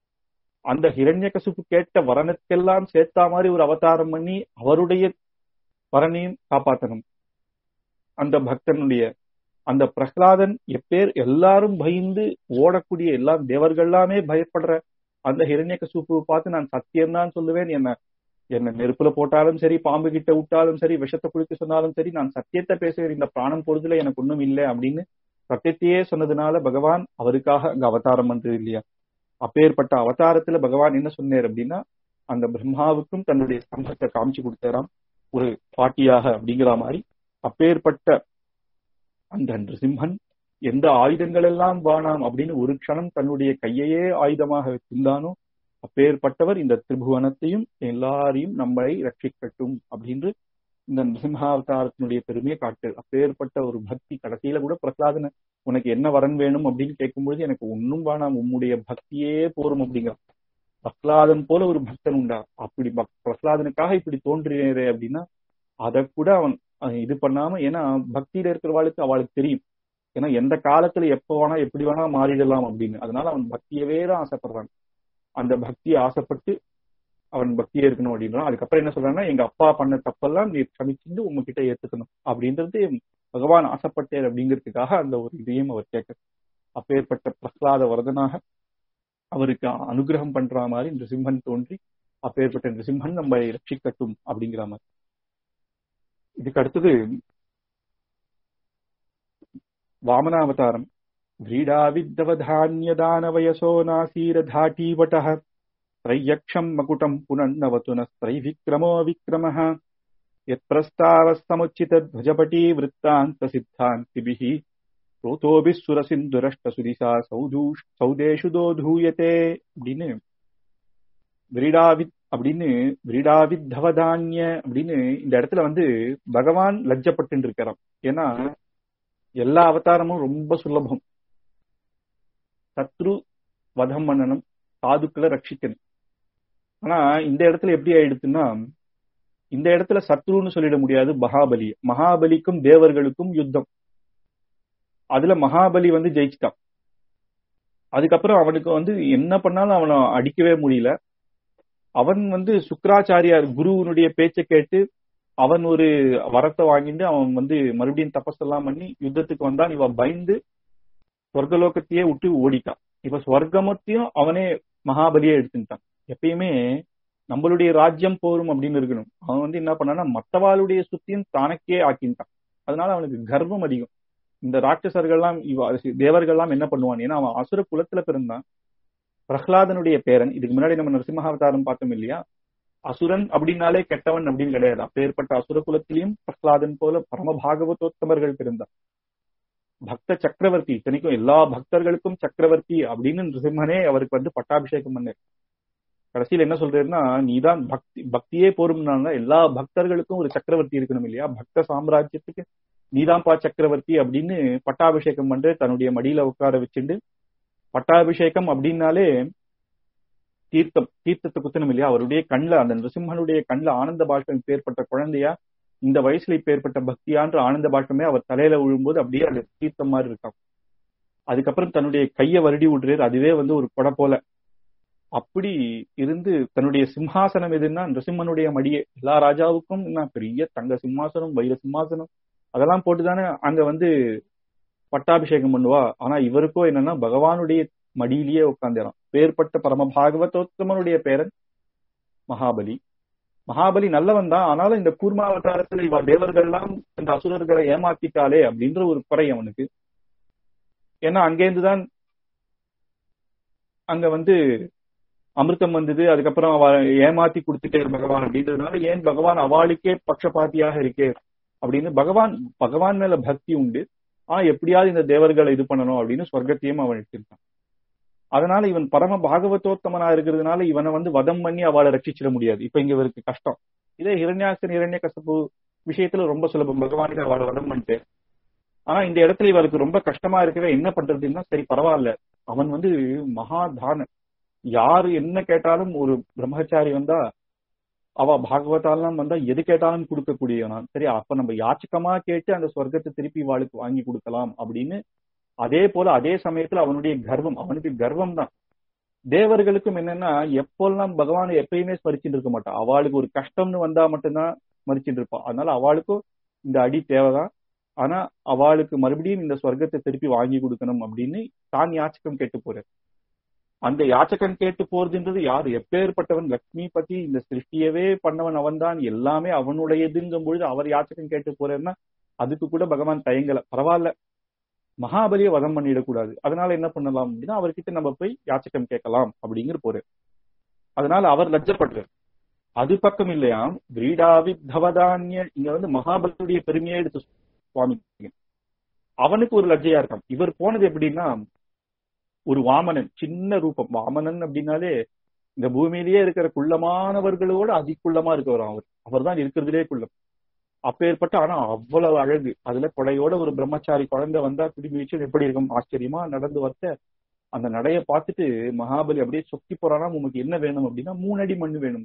அந்த ஹிரண்ய கசுப்பு கேட்ட வரனுக்கெல்லாம் சேர்த்தா மாதிரி ஒரு அவதாரம் பண்ணி அவருடைய வரனையும் காப்பாத்தணும் அந்த பக்தனுடைய அந்த பிரகலாதன் எப்பேர் எல்லாரும் பயந்து ஓடக்கூடிய எல்லாம் தேவர்கள் எல்லாமே பயப்படுற அந்த ஹிரண்ய கசூப்பு பார்த்து நான் சத்தியம்தான் சொல்லுவேன் என்ன என்ன நெருப்புல போட்டாலும் சரி பாம்பு கிட்ட விட்டாலும் சரி விஷத்தை குளிக்க சொன்னாலும் சரி நான் சத்தியத்தை பேசுவேன் இந்த பிராணம் பொழுதுல எனக்கு ஒண்ணும் இல்லை அப்படின்னு சத்தியத்தையே சொன்னதுனால பகவான் அவருக்காக அங்க அவதாரம் பண்றது இல்லையா அப்பேற்பட்ட அவதாரத்துல பகவான் என்ன சொன்னார் அப்படின்னா அந்த பிரம்மாவுக்கும் தன்னுடைய ஸ்தம்பத்தை காமிச்சு கொடுத்தாராம் ஒரு பாட்டியாக அப்படிங்கிற மாதிரி அப்பேற்பட்ட அந்த நிருசிம்மன் எந்த ஆயுதங்கள் எல்லாம் வானாம் அப்படின்னு ஒரு க்ஷணம் தன்னுடைய கையையே ஆயுதமாக வச்சிருந்தானோ அப்பேற்பட்டவர் இந்த திரிபுவனத்தையும் எல்லாரையும் நம்மளை ரட்சிக்கட்டும் அப்படின்னு இந்த நிருசிம்ஹாவதாரத்தினுடைய பெருமையை காட்டு அப்பேற்பட்ட ஒரு பக்தி கடைசியில கூட பிரகலாதன உனக்கு என்ன வரன் வேணும் அப்படின்னு கேட்கும்பொழுது எனக்கு ஒன்னும் வேணாம் உம்முடைய பக்தியே போரும் அப்படிங்கிறான் பிரகலாதன் போல ஒரு பக்தன் உண்டா அப்படி பிரகலாதனுக்காக இப்படி தோன்றினரே அப்படின்னா அதை கூட அவன் இது பண்ணாம ஏன்னா பக்தியில இருக்கிறவாளுக்கு அவளுக்கு தெரியும் ஏன்னா எந்த காலத்துல எப்ப வேணா எப்படி வேணா மாறிடலாம் அப்படின்னு அதனால அவன் பக்தியவே தான் ஆசைப்படுறான் அந்த பக்தியை ஆசைப்பட்டு அவன் பக்தியே இருக்கணும் அப்படின்றான் அதுக்கப்புறம் என்ன சொல்றான்னா எங்க அப்பா பண்ண தப்பெல்லாம் நீ சமிச்சுட்டு உங்ககிட்ட ஏத்துக்கணும் அப்படின்றது பகவான் ஆசைப்பட்டேர் அப்படிங்கிறதுக்காக அந்த ஒரு இதையும் அவர் கேட்க அப்பேற்பட்ட பிரகலாத வரதனாக அவருக்கு அனுகிரகம் பண்ற மாதிரி இந்த சிம்மன் தோன்றி அப்பேற்பட்ட இந்த சிம்மன் நம்ம ரட்சிக்கட்டும் அப்படிங்கிற மாதிரி இதுக்கு அடுத்தது வாமனாவதாரம் व्रीडाविद्दवधान्यदानवयसो नासीरधाटीवटः त्रय्यक्षम् मकुटम् पुनर्नवतु न त्रैविक्रमो विक्रमः यत्प्रस्तावस्तमुच्चितध्वजपटी वृत्तान्तसिद्धान्तिभिः ஸ்ரோதோபிஸ் சுரசிந்துரஷ்டசுதிசா சௌதூஷ் சௌதேஷு தோதூயத்தே அப்படின்னு விரீடாவித் அப்படின்னு விரீடாவித் தவதானிய அப்படின்னு இந்த இடத்துல வந்து பகவான் லஜ்ஜப்பட்டு இருக்கிறான் ஏன்னா எல்லா அவதாரமும் ரொம்ப சுலபம் சத்ரு வதம் பண்ணணும் சாதுக்களை ரட்சிக்கணும் ஆனா இந்த இடத்துல எப்படி ஆயிடுச்சுன்னா இந்த இடத்துல சத்ருன்னு சொல்லிட முடியாது மகாபலி மகாபலிக்கும் தேவர்களுக்கும் யுத்தம் அதுல மகாபலி வந்து ஜெயிச்சிட்டான் அதுக்கப்புறம் அவனுக்கு வந்து என்ன பண்ணாலும் அவனை அடிக்கவே முடியல அவன் வந்து சுக்கராச்சாரியார் குருவனுடைய பேச்சை கேட்டு அவன் ஒரு வரத்தை வாங்கிட்டு அவன் வந்து மறுபடியும் தபஸெல்லாம் பண்ணி யுத்தத்துக்கு வந்தான் இவன் பயந்து சொர்க்கலோகத்தையே விட்டு ஓடிட்டான் இப்ப சொர்க்கமத்தையும் அவனே மகாபலியே எடுத்துட்டான் எப்பயுமே நம்மளுடைய ராஜ்யம் போரும் அப்படின்னு இருக்கணும் அவன் வந்து என்ன பண்ணான்னா மத்தவாளுடைய சுத்தியும் தானக்கே ஆக்கின்ட்டான் அதனால அவனுக்கு கர்வம் அதிகம் இந்த ராட்சசர்கள்லாம் இவ தேவர்கள்லாம் என்ன பண்ணுவான் ஏன்னா அவன் அசுர குலத்துல பிறந்தான் பிரஹ்லாதனுடைய பேரன் இதுக்கு முன்னாடி நம்ம நரசிம்மஹாவதாரம் பார்த்தோம் இல்லையா அசுரன் அப்படின்னாலே கெட்டவன் அப்படின்னு கிடையாது அப்பேற்பட்ட அசுர குலத்திலையும் பிரஹ்லாதன் போல பரம பாகவதோத்தமர்கள் பிறந்தார் பக்த சக்கரவர்த்தி இத்தனைக்கும் எல்லா பக்தர்களுக்கும் சக்கரவர்த்தி அப்படின்னு நிருசிம்மனே அவருக்கு வந்து பட்டாபிஷேகம் பண்ணார் கடைசியில் என்ன சொல்றாருன்னா நீதான் பக்தி பக்தியே போரும்னா எல்லா பக்தர்களுக்கும் ஒரு சக்கரவர்த்தி இருக்கணும் இல்லையா பக்த சாம்ராஜ்யத்துக்கு நீதாம்பா சக்கரவர்த்தி அப்படின்னு பட்டாபிஷேகம் பண்ற தன்னுடைய மடியில உட்கார வச்சுண்டு பட்டாபிஷேகம் அப்படின்னாலே தீர்த்தம் தீர்த்தத்தை குத்தணும் இல்லையா அவருடைய கண்ணுல அந்த நிருசிம்மனுடைய கண்ணுல ஆனந்த பாஷ்பம் பேர்பட்ட குழந்தையா இந்த வயசுல இப்பேற்பட்ட பக்தியான்ற ஆனந்த பாஷ்பமே அவர் தலையில விழும்போது அப்படியே அது தீர்த்தம் மாதிரி இருக்காம் அதுக்கப்புறம் தன்னுடைய கைய வருடி விடுறாரு அதுவே வந்து ஒரு கொடை போல அப்படி இருந்து தன்னுடைய சிம்ஹாசனம் எதுன்னா நிருசிம்மனுடைய மடியே எல்லா ராஜாவுக்கும் என்ன பெரிய தங்க சிம்மாசனம் வைர சிம்மாசனம் அதெல்லாம் போட்டுதானே அங்க வந்து பட்டாபிஷேகம் பண்ணுவா ஆனா இவருக்கோ என்னன்னா பகவானுடைய மடியிலேயே உட்காந்துறான் பேர்பட்ட பரம பாகவதோத்தமனுடைய பேரன் மகாபலி மகாபலி நல்லவன் தான் ஆனாலும் இந்த கூர்மாவதாரத்துல இவ தேவர்கள்லாம் இந்த அசுரர்களை ஏமாத்திட்டாலே அப்படின்ற ஒரு குறை அவனுக்கு ஏன்னா அங்கேருந்துதான் அங்க வந்து அமிர்தம் வந்தது அதுக்கப்புறம் அவ ஏமாத்தி கொடுத்துட்டே பகவான் அப்படின்றதுனால ஏன் பகவான் அவளுக்கே பட்சபாத்தியாக இருக்கே அப்படின்னு பகவான் பகவான் மேல பக்தி உண்டு ஆனா எப்படியாவது இந்த தேவர்களை இது பண்ணணும் அப்படின்னு சொர்க்கத்தையும் அவன் எடுத்திருக்கான் அதனால இவன் பரம பாகவதோத்தமனா இருக்கிறதுனால இவனை வந்து வதம் பண்ணி அவளை ரட்சிச்சிட முடியாது இப்ப இங்க இவருக்கு கஷ்டம் இதே ஹிரண்யாசன் இரண்ய கசப்பு விஷயத்துல ரொம்ப சுலபம் பகவானுக்கு அவளை வதம் பண்ணிட்டு ஆனா இந்த இடத்துல இவருக்கு ரொம்ப கஷ்டமா இருக்கவே என்ன பண்றதுன்னா சரி பரவாயில்ல அவன் வந்து மகாதான யாரு என்ன கேட்டாலும் ஒரு பிரம்மச்சாரி வந்தா அவ பாகவதாலாம் வந்தா எது கேட்டாலும் கொடுக்கக்கூடியவனான் சரி அப்ப நம்ம யாச்சகமா கேட்டு அந்த சொர்க்கத்தை திருப்பி வாளுக்கு வாங்கி கொடுக்கலாம் அப்படின்னு அதே போல அதே சமயத்துல அவனுடைய கர்வம் அவனுக்கு கர்வம் தான் தேவர்களுக்கும் என்னன்னா எப்போல்லாம் பகவானை எப்பயுமே ஸ்மரிச்சுட்டு இருக்க மாட்டான் அவளுக்கு ஒரு கஷ்டம்னு வந்தா மட்டும்தான் ஸ்மரிச்சுட்டு இருப்பான் அதனால அவளுக்கும் இந்த அடி தேவைதான் ஆனா அவளுக்கு மறுபடியும் இந்த சொர்க்கத்தை திருப்பி வாங்கி கொடுக்கணும் அப்படின்னு தான் யாச்சகம் கேட்டு போறார் அந்த யாச்சகன் கேட்டு போறதுன்றது யாரு எப்பேற்பட்டவன் லக்ஷ்மி பத்தி இந்த சிருஷ்டியவே பண்ணவன் அவன் தான் எல்லாமே அவனுடையதுங்கும் பொழுது அவர் யாச்சகம் கேட்டு போறேன்னா அதுக்கு கூட பகவான் தயங்கல பரவாயில்ல மகாபலியை வதம் பண்ணிடக்கூடாது அதனால என்ன பண்ணலாம் அப்படின்னா அவர்கிட்ட நம்ம போய் யாச்சகம் கேட்கலாம் அப்படிங்கிற போரு அதனால அவர் லஜ்ஜப்படுறார் அது பக்கம் இல்லையாம் கிரீடாவி தவதானிய இங்க வந்து மகாபலியுடைய பெருமையை எடுத்து சுவாமி அவனுக்கு ஒரு லஜ்ஜையா இருக்கான் இவர் போனது எப்படின்னா ஒரு வாமனன் சின்ன ரூபம் வாமனன் அப்படின்னாலே இந்த பூமியிலேயே இருக்கிற குள்ளமானவர்களோட அதிகுள்ளமா இருக்கவர் அவர் அவர் தான் இருக்கிறதுலே குள்ளம் அப்பேற்பட்ட ஆனா அவ்வளவு அழகு அதுல கொடையோட ஒரு பிரம்மச்சாரி குழந்தை வந்தா திரும்பி வச்சு எப்படி இருக்கும் ஆச்சரியமா நடந்து வரத்த அந்த நடைய பார்த்துட்டு மகாபலி அப்படியே சொக்கி போறானா உனக்கு என்ன வேணும் அப்படின்னா மூணு அடி மண்ணு வேணும்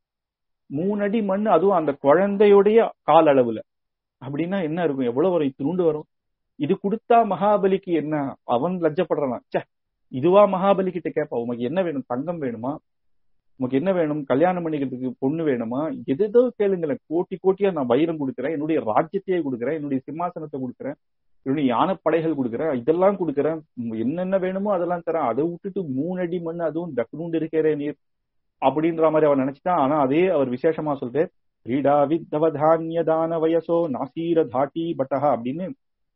மூணு அடி மண் அதுவும் அந்த குழந்தையுடைய கால் அளவுல அப்படின்னா என்ன இருக்கும் எவ்வளவு வரும் துணுண்டு வரும் இது கொடுத்தா மகாபலிக்கு என்ன அவன் லஜ்ஜப்படுறான் சே இதுவா மகாபலி கிட்ட கேட்பா உனக்கு என்ன வேணும் தங்கம் வேணுமா உனக்கு என்ன வேணும் கல்யாணம் பண்ணிக்கிறதுக்கு பொண்ணு வேணுமா எதோ கேளுங்களேன் கோட்டி கோட்டியா நான் வைரம் கொடுக்குறேன் என்னுடைய ராஜ்யத்தையே கொடுக்குறேன் என்னுடைய சிம்மாசனத்தை கொடுக்குறேன் என்னுடைய யானைப்படைகள் கொடுக்குறேன் இதெல்லாம் கொடுக்குறேன் என்னென்ன வேணுமோ அதெல்லாம் தரேன் அதை விட்டுட்டு மூணு அடி மண் அதுவும் தக்குண்டு இருக்கிற நீர் அப்படின்ற மாதிரி அவர் நினைச்சிட்டான் ஆனா அதே அவர் விசேஷமா சொல்றாரு கிரீடா வித்தவதானிய தான வயசோ நாசீர தாட்டி பட்டஹா அப்படின்னு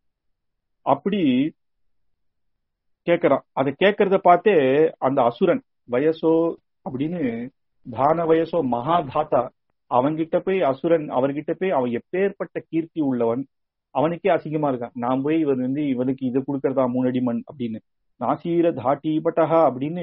அப்படி கேக்குறான் அதை கேட்கறத பார்த்தே அந்த அசுரன் வயசோ அப்படின்னு தான வயசோ மகா தாத்தா அவன்கிட்ட போய் அசுரன் அவர்கிட்ட போய் அவன் எப்பேற்பட்ட கீர்த்தி உள்ளவன் அவனுக்கே அசிங்கமா இருக்கான் நான் போய் இவன் வந்து இவனுக்கு இது கொடுக்கறதா மூணடி மண் அப்படின்னு நாசீர தாட்டி பட்டஹா அப்படின்னு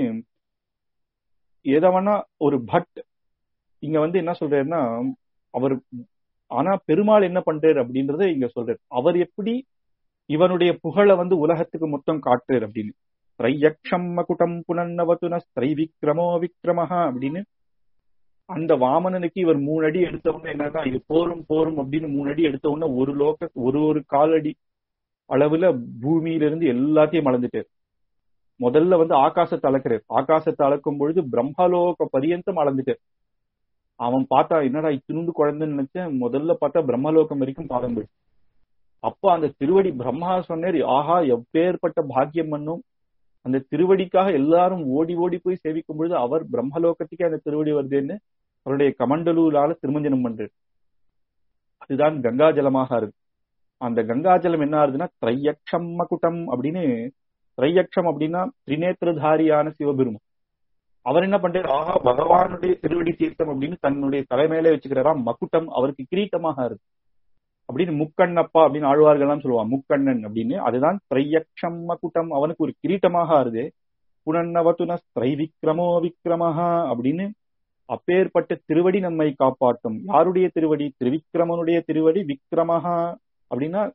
ஏதவனா ஒரு பட் இங்க வந்து என்ன சொல்றாருன்னா அவர் ஆனா பெருமாள் என்ன பண்றாரு அப்படின்றத இங்க சொல்றாரு அவர் எப்படி இவனுடைய புகழ வந்து உலகத்துக்கு மொத்தம் காட்டுறாரு அப்படின்னு திரையக்ஷம் மகுடம் புனன்னவத்துன ஸ்திரை விக்ரமோ விக்ரமஹா அப்படின்னு அந்த வாமனனுக்கு இவர் மூணு அடி எடுத்த உடனே என்னன்னா இது போரும் போரும் அப்படின்னு மூணு அடி எடுத்த உடனே ஒரு லோக ஒரு ஒரு காலடி அளவுல பூமியிலிருந்து எல்லாத்தையும் அளந்துட்டாரு முதல்ல வந்து ஆகாசத்தை அளக்குறாரு ஆகாசத்தை அளக்கும் பொழுது பிரம்மலோக பரியந்தம் அளந்துட்டார் அவன் பார்த்தா என்னடா இத்தினுண்டு குழந்தைன்னு நினைச்சேன் முதல்ல பார்த்தா பிரம்மலோகம் வரைக்கும் பாதம் போயிடுச்சு அப்போ அந்த திருவடி பிரம்மா சொன்னார் ஆஹா எப்பேற்பட்ட பாக்கியம் பண்ணும் அந்த திருவடிக்காக எல்லாரும் ஓடி ஓடி போய் சேவிக்கும் பொழுது அவர் பிரம்மலோகத்துக்கே அந்த திருவடி வருதுன்னு அவருடைய கமண்டலூரால திருமஞ்சனம் பண்றாரு அதுதான் கங்கா ஜலமாக இருக்கு அந்த கங்கா ஜலம் என்ன ஆகுதுன்னா திரையக்ஷம் மகுட்டம் அப்படின்னு திரையக்ஷம் அப்படின்னா திரிநேத்திரதாரியான சிவபெருமன் அவர் என்ன பண்றாரு ஆஹா பகவானுடைய திருவடி தீர்த்தம் அப்படின்னு தன்னுடைய தலைமையிலே வச்சுக்கிறாராம் மகுட்டம் அவருக்கு கிரீட்டமாக இருக்கு அப்படின்னு முக்கண்ணப்பா அப்படின்னு ஆழ்வார்கள்லாம் சொல்லுவான் முக்கண்ணன் அப்படின்னு அதுதான் திரையக்ஷம் மகுட்டம் அவனுக்கு ஒரு கிரீட்டமாக ஆறுது புனன்னவத்துன ஸ்திரை விக்ரமோ விக்ரமஹா அப்படின்னு அப்பேற்பட்ட திருவடி நம்மை காப்பாற்றும் யாருடைய திருவடி திருவிக்ரமனுடைய திருவடி விக்ரமஹா அப்படின்னா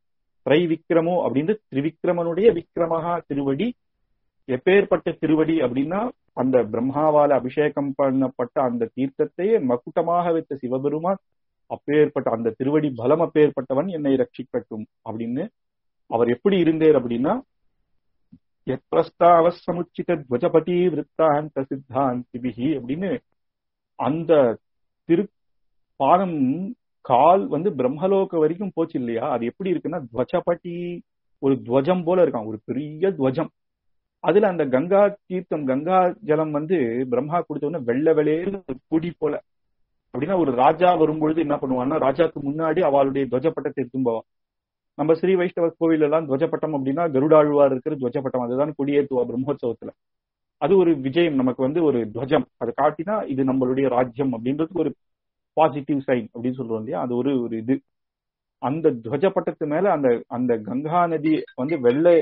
திரைவிக்ரமோ அப்படின்னு திரிவிக்ரமனுடைய விக்ரமகா திருவடி எப்பேற்பட்ட திருவடி அப்படின்னா அந்த பிரம்மாவால அபிஷேகம் பண்ணப்பட்ட அந்த தீர்த்தத்தையே மகுட்டமாக வைத்த சிவபெருமான் அப்பேற்பட்ட அந்த திருவடி பலம் அப்பேற்பட்டவன் என்னை ரட்சிக்கட்டும் அப்படின்னு அவர் எப்படி இருந்தார் அப்படின்னா எத்ரஸ்தாவ சமுச்சித துவஜபதி விற்த்தாந்த சித்தாந்திபிகி அப்படின்னு அந்த திரு பாதம் கால் வந்து பிரம்மலோக வரைக்கும் போச்சு இல்லையா அது எப்படி இருக்குன்னா துவஜபட்டி ஒரு துவஜம் போல இருக்கான் ஒரு பெரிய துவஜம் அதுல அந்த கங்கா தீர்த்தம் கங்கா ஜலம் வந்து பிரம்மா கொடுத்தோன்னு வெள்ள வெளியேறு ஒரு குடி போல அப்படின்னா ஒரு ராஜா வரும்பொழுது என்ன பண்ணுவான்னா ராஜாக்கு முன்னாடி அவளுடைய துவஜப்பட்டத்தை எடுத்தும் போவான் நம்ம ஸ்ரீ வைஷ்ணவ கோவில் எல்லாம் துவஜப்பட்டம் அப்படின்னா கருடாழ்வார் இருக்கிற துவஜப்பட்டம் அதுதான் கொடியேற்றுவா பிரம்மோற்சவத்துல அது ஒரு விஜயம் நமக்கு வந்து ஒரு துவஜம் அதை காட்டினா இது நம்மளுடைய ராஜ்யம் அப்படின்றதுக்கு ஒரு பாசிட்டிவ் சைன் அப்படின்னு சொல்றோம் இல்லையா அது ஒரு ஒரு இது அந்த துவஜப்பட்டத்து மேல அந்த அந்த கங்கா நதி வந்து வெள்ளை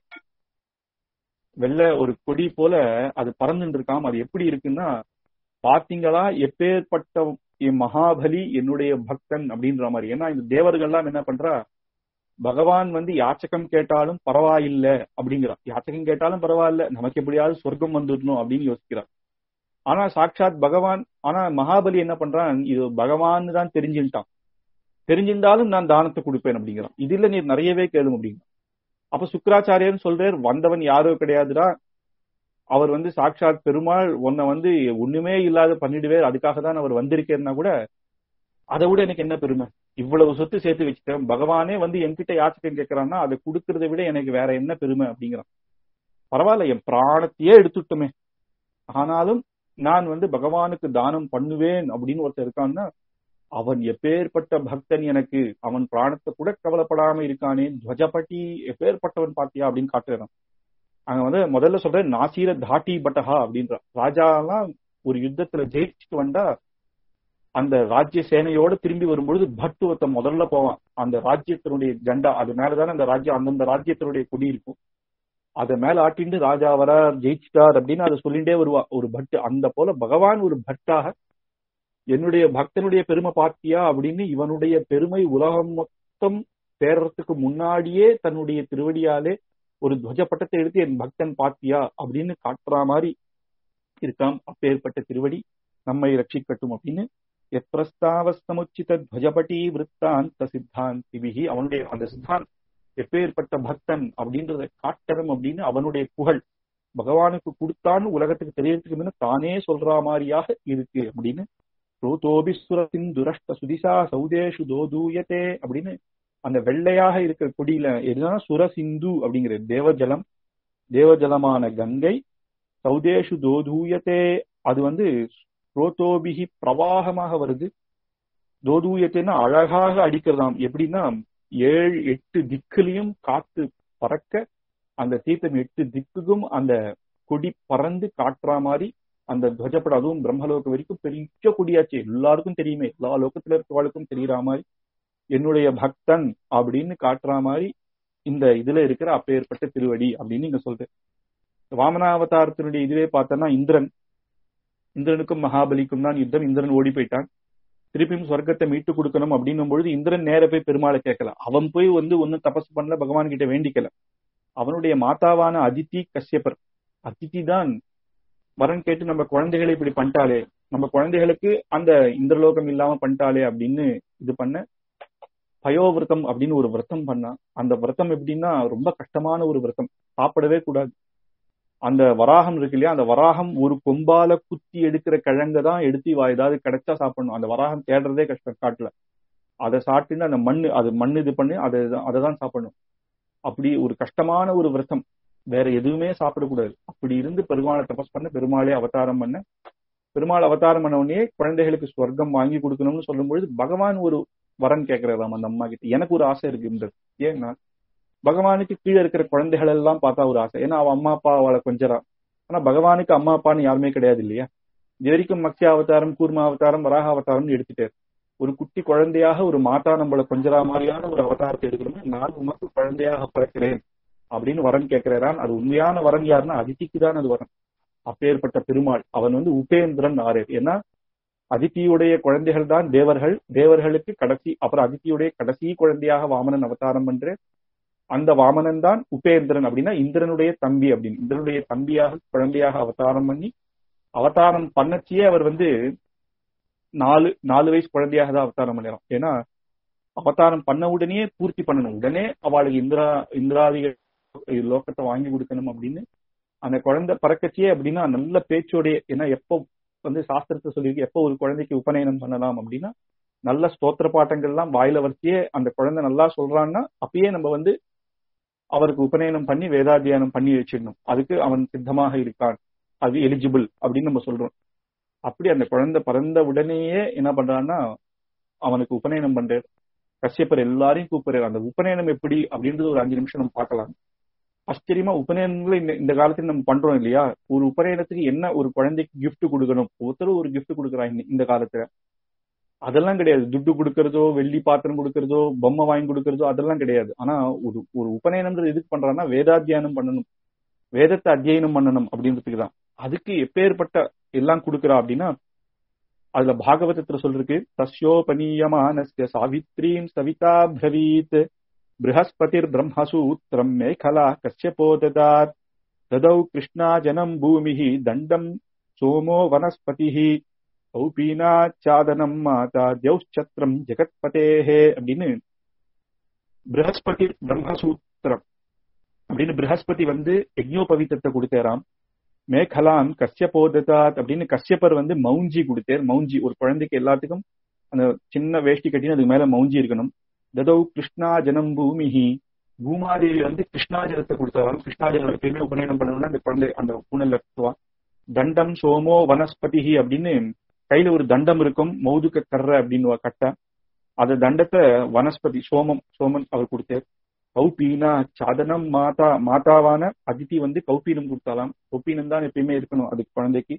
வெள்ளை ஒரு கொடி போல அது பறந்துட்டு இருக்காம அது எப்படி இருக்குன்னா பாத்தீங்களா எப்பேற்பட்ட மகாபலி என்னுடைய பக்தன் அப்படின்ற மாதிரி ஏன்னா இந்த தேவர்கள்லாம் என்ன பண்றா பகவான் வந்து யாச்சகம் கேட்டாலும் பரவாயில்ல அப்படிங்கிறான் யாச்சகம் கேட்டாலும் பரவாயில்ல நமக்கு எப்படியாவது சொர்க்கம் வந்துடணும் அப்படின்னு யோசிக்கிறான் ஆனா சாட்சாத் பகவான் ஆனா மகாபலி என்ன பண்றான் இது பகவான் தான் தெரிஞ்சுட்டான் தெரிஞ்சிருந்தாலும் நான் தானத்தை கொடுப்பேன் அப்படிங்கிறான் இதுல நீ நிறையவே கேளும் அப்படிங்கிறான் அப்ப சுக்கராச்சாரியர்னு சொல்றார் வந்தவன் யாரோ கிடையாதுடா அவர் வந்து சாட்சாத் பெருமாள் உன்னை வந்து ஒண்ணுமே இல்லாத பண்ணிடுவேர் அதுக்காக தான் அவர் வந்திருக்கேன்னா கூட அதை விட எனக்கு என்ன பெருமை இவ்வளவு சொத்து சேர்த்து வச்சுட்டேன் பகவானே வந்து என்கிட்ட யாச்சகம் கேட்கறான்னா அதை கொடுக்கறத விட எனக்கு வேற என்ன பெருமை அப்படிங்கிறான் பரவாயில்ல என் பிராணத்தையே எடுத்துட்டோமே ஆனாலும் நான் வந்து பகவானுக்கு தானம் பண்ணுவேன் அப்படின்னு ஒருத்தர் இருக்கான்னா அவன் எப்பேற்பட்ட பக்தன் எனக்கு அவன் பிராணத்தை கூட கவலைப்படாம இருக்கானே துவஜபட்டி எப்பேற்பட்டவன் பாத்தியா அப்படின்னு காட்டுறான் அங்க வந்து முதல்ல சொல்றேன் நாசீர தாட்டி பட்டஹா அப்படின்றான் ராஜாலாம் ஒரு யுத்தத்துல ஜெயிச்சுட்டு வந்தா அந்த ராஜ்ய சேனையோட திரும்பி வரும்பொழுது பட்டு ஒருத்தன் முதல்ல போவான் அந்த ராஜ்யத்தினுடைய ஜெண்டா அது மேலதானே அந்த ராஜ்யம் அந்தந்த ராஜ்யத்தினுடைய கொடி இருக்கும் அதை மேல ஆட்டிட்டு ராஜா வர ஜெயிச்சிட்டார் அப்படின்னு அதை சொல்லிட்டே வருவா ஒரு பட்டு அந்த போல பகவான் ஒரு பட்டாக என்னுடைய பக்தனுடைய பெருமை பார்த்தியா அப்படின்னு இவனுடைய பெருமை உலகம் மொத்தம் தேர்றதுக்கு முன்னாடியே தன்னுடைய திருவடியாலே ஒரு துவஜப்பட்டத்தை எடுத்து என் பக்தன் பாத்தியா அப்படின்னு காட்டுற மாதிரி இருக்காம் அப்பேற்பட்ட திருவடி நம்மை ரட்சிக்கட்டும் அப்படின்னு எத்ரஸ்தாவஸ்தமுச்சித துவஜபட்டி விற்த்தாந்த சித்தாந்திபிகி அவனுடைய அந்த சித்தாந்த் எப்பேற்பட்ட பக்தன் அப்படின்றத காட்டணும் அப்படின்னு அவனுடைய புகழ் பகவானுக்கு கொடுத்தான்னு உலகத்துக்கு தெரியறதுக்கு முன்ன தானே சொல்ற மாதிரியாக இருக்கு அப்படின்னு ரோதோபி சுரத்தின் துரஷ்ட சுதிசா சௌதேஷு தோதூயத்தே அப்படின்னு அந்த வெள்ளையாக இருக்கிற கொடியில எதுனா சுரசிந்து அப்படிங்கிற தேவஜலம் தேவஜலமான கங்கை சௌதேஷு தோதூயத்தே அது வந்து ரோதோபிகி பிரவாகமாக வருது தோதூயத்தைன்னா அழகாக அடிக்கிறதாம் எப்படின்னா ஏழு எட்டு திக்குலையும் காத்து பறக்க அந்த தீர்த்தம் எட்டு திக்குக்கும் அந்த கொடி பறந்து காட்டுற மாதிரி அந்த துவஜப்படம் அதுவும் பிரம்மலோக வரைக்கும் பெரிய கொடியாச்சு எல்லாருக்கும் தெரியுமே எல்லா லோகத்துல இருக்கவாளுக்கும் தெரியற மாதிரி என்னுடைய பக்தன் அப்படின்னு காட்டுற மாதிரி இந்த இதுல இருக்கிற அப்பேற்பட்ட திருவடி அப்படின்னு இங்க சொல்றேன் வாமனாவதாரத்தினுடைய இதுவே பார்த்தோம்னா இந்திரன் இந்திரனுக்கும் மகாபலிக்கும் தான் யுத்தம் இந்திரன் ஓடி போயிட்டான் திருப்பியும் சொர்க்கத்தை மீட்டு கொடுக்கணும் அப்படின்னும் பொழுது இந்திரன் நேர போய் பெருமாளை கேட்கல அவன் போய் வந்து ஒன்னும் தபஸ் பண்ணல பகவான் கிட்ட வேண்டிக்கல அவனுடைய மாதாவான அதித்தி கஷ்யப்பர் அதித்தி தான் வரன் கேட்டு நம்ம குழந்தைகளை இப்படி பண்ணிட்டாலே நம்ம குழந்தைகளுக்கு அந்த இந்திரலோகம் இல்லாம பண்ணிட்டாலே அப்படின்னு இது பண்ண பயோவிரதம் அப்படின்னு ஒரு விரதம் பண்ணா அந்த விரதம் எப்படின்னா ரொம்ப கஷ்டமான ஒரு விரதம் சாப்பிடவே கூடாது அந்த வராகம் இருக்கு இல்லையா அந்த வராகம் ஒரு கொம்பால குத்தி எடுக்கிற கிழங்க தான் எடுத்து ஏதாவது கிடைச்சா சாப்பிடணும் அந்த வராகம் தேடுறதே கஷ்டம் காட்டுல அதை சாப்பிட்டு அந்த மண்ணு அது மண்ணு இது பண்ணி அதை அதை தான் சாப்பிடணும் அப்படி ஒரு கஷ்டமான ஒரு விரதம் வேற எதுவுமே சாப்பிடக்கூடாது அப்படி இருந்து பெருமாளை தபஸ் பண்ண பெருமாளே அவதாரம் பண்ண பெருமாள் அவதாரம் பண்ண உடனே குழந்தைகளுக்கு ஸ்வர்க்கம் வாங்கி கொடுக்கணும்னு சொல்லும் பொழுது பகவான் ஒரு வரன் கேட்கிறாராம் அந்த அம்மா கிட்ட எனக்கு ஒரு ஆசை இருக்குன்றது ஏன்னா பகவானுக்கு கீழே இருக்கிற குழந்தைகள் எல்லாம் பார்த்தா ஒரு ஆசை ஏன்னா அவன் அம்மா அப்பா அவளை கொஞ்சரா ஆனா பகவானுக்கு அம்மா அப்பான்னு யாருமே கிடையாது இல்லையா இது வரைக்கும் மக்கிய அவதாரம் கூர்மா அவதாரம் வராக அவதாரம்னு எடுத்துட்டாரு ஒரு குட்டி குழந்தையாக ஒரு மாதா நம்மள கொஞ்சரா மாதிரியான ஒரு அவதாரத்தை எடுக்கணும் நான் உமக்கு குழந்தையாக பிறக்கிறேன் அப்படின்னு வரன் கேட்கிறான் அது உண்மையான வரன் யாருன்னா அதித்திக்கு தான் அது வரன் அப்பேற்பட்ட பெருமாள் அவன் வந்து உபேந்திரன் ஆரேர் ஏன்னா அதித்தியுடைய குழந்தைகள் தான் தேவர்கள் தேவர்களுக்கு கடைசி அப்புறம் அதித்தியுடைய கடைசி குழந்தையாக வாமனன் அவதாரம் பண்ற அந்த வாமனன் தான் உபேந்திரன் அப்படின்னா இந்திரனுடைய தம்பி அப்படின்னு இந்திரனுடைய தம்பியாக குழந்தையாக அவதாரம் பண்ணி அவதாரம் பண்ணச்சியே அவர் வந்து நாலு நாலு வயசு குழந்தையாக தான் அவதாரம் பண்ணலாம் ஏன்னா அவதாரம் பண்ண உடனே பூர்த்தி பண்ணணும் உடனே அவளுக்கு இந்திரா இந்திராதிக லோகத்தை வாங்கி கொடுக்கணும் அப்படின்னு அந்த குழந்தை பறக்கச்சியே அப்படின்னா நல்ல பேச்சோடைய ஏன்னா எப்போ வந்து சாஸ்திரத்தை சொல்லியிருக்கு எப்போ ஒரு குழந்தைக்கு உபநயனம் பண்ணலாம் அப்படின்னா நல்ல ஸ்தோத்திர பாட்டங்கள்லாம் வாயில வச்சியே அந்த குழந்தை நல்லா சொல்றான்னா அப்பயே நம்ம வந்து அவருக்கு உபநயனம் பண்ணி வேதாத்தியானம் பண்ணி வச்சிடணும் அதுக்கு அவன் சித்தமாக இருக்கான் அது எலிஜிபிள் அப்படின்னு நம்ம சொல்றோம் அப்படி அந்த குழந்தை பிறந்த உடனேயே என்ன பண்றான்னா அவனுக்கு உபநயனம் பண்றாரு கஷ்யப்பர் எல்லாரையும் கூப்பிடுறாரு அந்த உபநயனம் எப்படி அப்படின்றது ஒரு அஞ்சு நிமிஷம் நம்ம பார்க்கலாம் ஆச்சரியமா உபநயனங்களை இந்த இந்த காலத்துல நம்ம பண்றோம் இல்லையா ஒரு உபநயனத்துக்கு என்ன ஒரு குழந்தைக்கு gift கொடுக்கணும் ஒருத்தரும் ஒரு gift கொடுக்குறாங்க இந்த காலத்துல அதெல்லாம் கிடையாது துட்டு கொடுக்கறதோ வெள்ளி பாத்திரம் கொடுக்கறதோ பொம்மை வாங்கி கொடுக்கறதோ அதெல்லாம் கிடையாது ஆனா ஒரு ஒரு உபநயனம்ன்றது எதுக்கு பண்றான்னா வேதாத்தியானம் பண்ணணும் வேதத்தை அத்தியனம் பண்ணணும் அப்படின்றதுக்கு தான் அதுக்கு எப்பேற்பட்ட எல்லாம் கொடுக்குறா அப்படின்னா அதுல பாகவதத்துல சொல்லிருக்கு தஸ்யோபனீயமானஸ்ய சாவித்ரீம் சவிதா பிரவீத் बृहस्पतिर् ब्रह्मसूत्रम् मेखला कश्यपो ददात् ददौ कृष्णाजनम् भूमिः दण्डम् सोमो वनस्पतिः கௌபீனாச்சாதனம் மாதா தியௌச்சத்திரம் ஜெகத்பதேஹே அப்படின்னு பிரகஸ்பதி பிரம்மசூத்திரம் அப்படின்னு பிரகஸ்பதி வந்து யஜ்ஞோபவித்தத்தை கொடுத்தாராம் மேகலாம் கஷ்யபோததாத் அப்படின்னு கஷ்யப்பர் வந்து மௌஞ்சி கொடுத்தார் மௌஞ்சி ஒரு குழந்தைக்கு எல்லாத்துக்கும் அந்த சின்ன வேஷ்டி கட்டின்னு அதுக்கு மேல மௌஞ்சி இருக்கணும் ததௌ கிருஷ்ணா ஜனம் பூமிஹி பூமாதேவி வந்து கிருஷ்ணா ஜலத்தை கொடுத்தாலும் கிருஷ்ணா ஜலம் எப்பயுமே உபநயனம் பண்ணணும்னா அந்த குழந்தை அந்த பூனல் எடுத்துவா தண்டம் சோமோ வனஸ்பதிஹி அப்படின்னு கையில ஒரு தண்டம் இருக்கும் மௌதுக்க கர்ற அப்படின்னு கட்ட அந்த தண்டத்தை வனஸ்பதி சோமம் சோமன் அவர் கொடுத்தார் கௌபீனா சாதனம் மாதா மாதாவான அதிதி வந்து கௌபீனம் கொடுத்தாலாம் கௌபீனம் தான் எப்பயுமே இருக்கணும் அதுக்கு குழந்தைக்கு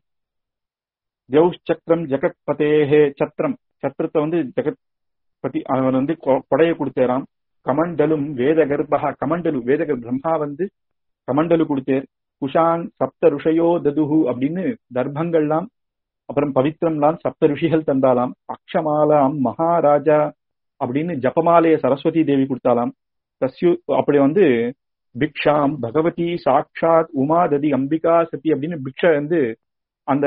ஜவுஷ் சக்கரம் ஜெகத் பதேஹே சத்திரம் சத்திரத்தை வந்து ஜெகத் பத்தி அவன் வந்து கொடைய கொடுத்தாராம் கமண்டலும் வேத கர்ப்பா கமண்டலு வேத பிரம்மா வந்து கமண்டலு கொடுத்தார் குஷான் சப்த ருஷயோ ததுஹு அப்படின்னு தர்ப்பங்கள்லாம் அப்புறம் பவித்திரம்லாம் சப்த ருஷிகள் தந்தாலாம் அக்ஷமாலாம் மகாராஜா அப்படின்னு ஜபமாலய சரஸ்வதி தேவி கொடுத்தாலாம் தஸ்யு அப்படி வந்து பிக்ஷாம் பகவதி சாட்சாத் உமாததி அம்பிகா சதி அப்படின்னு பிக்ஷ வந்து அந்த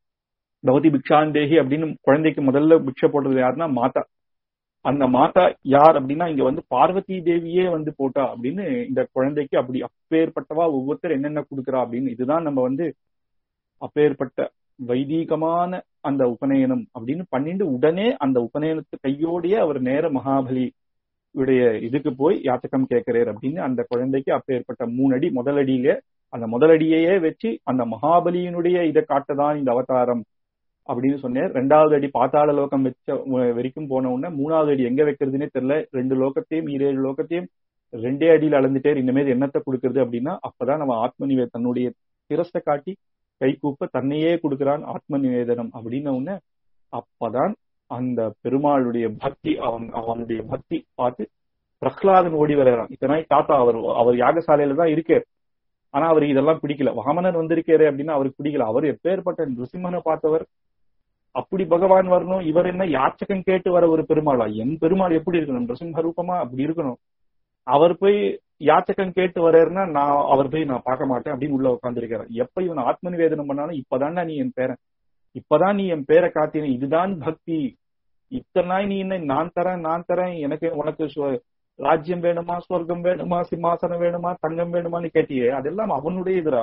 பகவதி பிக்ஷாந்தேகி அப்படின்னு குழந்தைக்கு முதல்ல பிக்ஷ போடுறது யாருன்னா மாதா அந்த மாதா யார் அப்படின்னா இங்க வந்து பார்வதி தேவியே வந்து போட்டா அப்படின்னு இந்த குழந்தைக்கு அப்படி அப்பேற்பட்டவா ஒவ்வொருத்தர் என்னென்ன கொடுக்குறா அப்படின்னு இதுதான் நம்ம வந்து அப்பேற்பட்ட வைதீகமான அந்த உபநயனம் அப்படின்னு பண்ணிட்டு உடனே அந்த உபநயனத்து கையோடையே அவர் நேர மகாபலி உடைய இதுக்கு போய் யாத்தகம் கேட்கிறார் அப்படின்னு அந்த குழந்தைக்கு அப்பேற்பட்ட மூணு அடி முதலடியில அந்த முதலடியையே வச்சு அந்த மகாபலியினுடைய இதை காட்டதான் இந்த அவதாரம் அப்படின்னு சொன்னேன் ரெண்டாவது அடி பாத்தாள லோகம் வச்ச வரைக்கும் போன உடனே மூணாவது அடி எங்க வைக்கிறதுனே தெரியல ரெண்டு லோகத்தையும் ஈரேழு லோகத்தையும் ரெண்டே அடியில் அளந்துட்டே இனிமேல் என்னத்தை கொடுக்கறது அப்படின்னா அப்பதான் நம்ம ஆத்ம நிவே தன்னுடைய சிரஸை காட்டி கை கூப்ப தன்னையே கொடுக்கிறான் ஆத்ம நிவேதனம் அப்படின்ன உடனே அப்பதான் அந்த பெருமாளுடைய பக்தி அவன் அவனுடைய பக்தி பார்த்து பிரஹ்லாதன் ஓடி வர்றான் இத்தனை தாத்தா அவர் அவர் யாகசாலையில தான் இருக்கார் ஆனா அவருக்கு இதெல்லாம் பிடிக்கல வாமனன் வந்திருக்காரு அப்படின்னா அவருக்கு பிடிக்கல அவர் எப்பேற்பட்ட நிருசிம்மனை பார்த்தவர் அப்படி பகவான் வரணும் இவர் என்ன யாச்சகம் கேட்டு வர ஒரு பெருமாளா என் பெருமாள் எப்படி இருக்கணும் நிருசிம்ம ரூபமா அப்படி இருக்கணும் அவர் போய் யாச்சகம் கேட்டு வர்றாருன்னா நான் அவர் போய் நான் பார்க்க மாட்டேன் அப்படின்னு உள்ள உட்காந்துருக்கிறேன் எப்ப இவன் ஆத்ம நிவேதனம் பண்ணாலும் இப்பதான் நீ என் பேரன் இப்பதான் நீ என் பேரை காத்தின இதுதான் பக்தி இத்தனை நாய் நீ என்ன நான் தரேன் நான் தரேன் எனக்கு உனக்கு ராஜ்யம் வேணுமா சொர்க்கம் வேணுமா சிம்மாசனம் வேணுமா தங்கம் வேணுமான்னு கேட்டியே அதெல்லாம் அவனுடைய இதுரா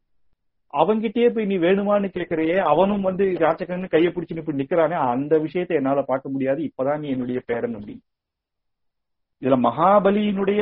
அவன்கிட்டயே போய் நீ வேணுமான்னு கேட்கறையே அவனும் வந்து ராஜகன்னு கையை பிடிச்சு இப்படி நிக்கிறானே அந்த விஷயத்தை என்னால பார்க்க முடியாது இப்பதான் நீ என்னுடைய பேரன் அப்படின்னு இதுல மகாபலியினுடைய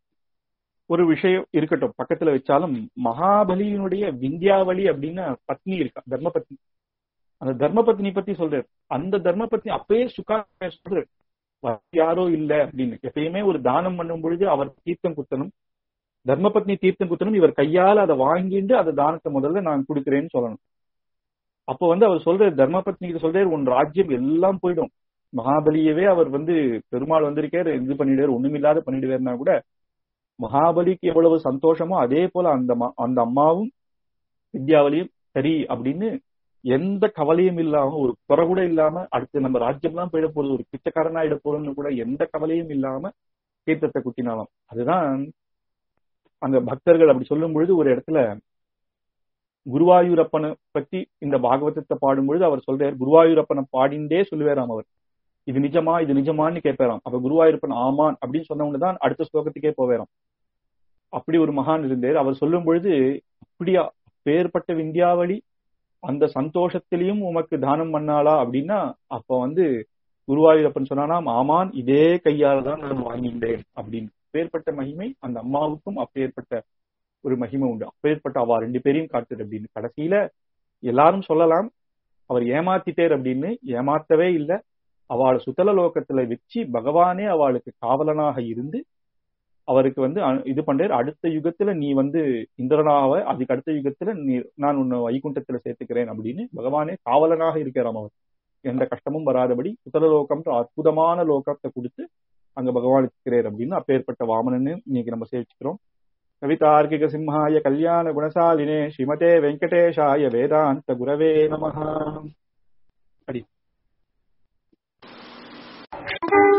ஒரு விஷயம் இருக்கட்டும் பக்கத்துல வச்சாலும் மகாபலியினுடைய விந்தியாவளி அப்படின்னு பத்னி இருக்கா தர்மபத்னி அந்த தர்மபத்னி பத்தி சொல்றாரு அந்த தர்மபத்னி அப்பயே சுக்கா சொல்றாரு யாரோ இல்ல அப்படின்னு எப்பயுமே ஒரு தானம் பண்ணும் பொழுது அவர் தீர்த்தம் குத்தணும் தர்மபத்னி தீர்த்தம் குத்தணும் இவர் கையால அதை வாங்கிட்டு அந்த தானத்தை முதல்ல நான் கொடுக்கிறேன்னு சொல்லணும் அப்போ வந்து அவர் சொல்றாரு தர்மபத்னி சொல்றாரு உன் ராஜ்யம் எல்லாம் போயிடும் மகாபலியவே அவர் வந்து பெருமாள் வந்திருக்காரு இது பண்ணிடுவார் ஒண்ணுமில்லாத பண்ணிடுவார்னா கூட மகாபலிக்கு எவ்வளவு சந்தோஷமோ அதே போல அந்த அந்த அம்மாவும் வித்யாவலியும் சரி அப்படின்னு எந்த கவலையும் இல்லாம ஒரு குறை கூட இல்லாம அடுத்து நம்ம ராஜ்யம் தான் போயிட போறது ஒரு பிச்சைக்காரனா ஆயிட போறோம்னு கூட எந்த கவலையும் இல்லாம தீர்த்தத்தை குத்தினாலாம் அதுதான் அந்த பக்தர்கள் அப்படி சொல்லும் பொழுது ஒரு இடத்துல குருவாயூரப்பனை பத்தி இந்த பாகவதத்தை பாடும் பொழுது அவர் சொல்றார் குருவாயூரப்பனை பாடிண்டே சொல்லுவாராம் அவர் இது நிஜமா இது நிஜமான்னு கேட்பாராம் அப்ப குருவாயூரப்பன் ஆமான் அப்படின்னு சொன்னவங்க தான் அடுத்த ஸ்லோகத்துக்கே போவேறாம் அப்படி ஒரு மகான் இருந்தார் அவர் சொல்லும் பொழுது அப்படியா பேர்பட்ட விந்தியாவளி அந்த சந்தோஷத்திலையும் உமக்கு தானம் பண்ணாளா அப்படின்னா அப்ப வந்து குருவாயூரப்பன் சொன்னானாம் ஆமான் இதே கையால தான் நான் வாங்கிட்டேன் அப்படின்னு பேர்பட்ட மகிமை அந்த அம்மாவுக்கும் அப்பேற்பட்ட ஒரு மகிமை உண்டு அப்பேற்பட்ட அவா ரெண்டு பேரையும் காட்டுது அப்படின்னு கடைசியில எல்லாரும் சொல்லலாம் அவர் ஏமாத்திட்டேர் அப்படின்னு ஏமாத்தவே இல்லை அவளை சுத்தல லோகத்துல வச்சு பகவானே அவளுக்கு காவலனாக இருந்து அவருக்கு வந்து இது பண்றாரு அடுத்த யுகத்துல நீ வந்து இந்திரனாவ அதுக்கு அடுத்த யுகத்துல நீ நான் உன்னை வைகுண்டத்துல சேர்த்துக்கிறேன் அப்படின்னு பகவானே காவலனாக இருக்கிறாம் அவர் எந்த கஷ்டமும் வராதபடி சுத்தலலோகம்ன்ற அற்புதமான லோகத்தை கொடுத்து அங்க பகவான் இருக்கிறார் அப்படின்னு அப்பேற்பட்ட வாமனன்னு இன்னைக்கு நம்ம சேவிச்சுக்கிறோம் கவிதார்க்கிக சிம்ஹாய கல்யாண குணசாலினே ஸ்ரீமதே வெங்கடேஷாய வேதாந்த குரவே நமஹா அடி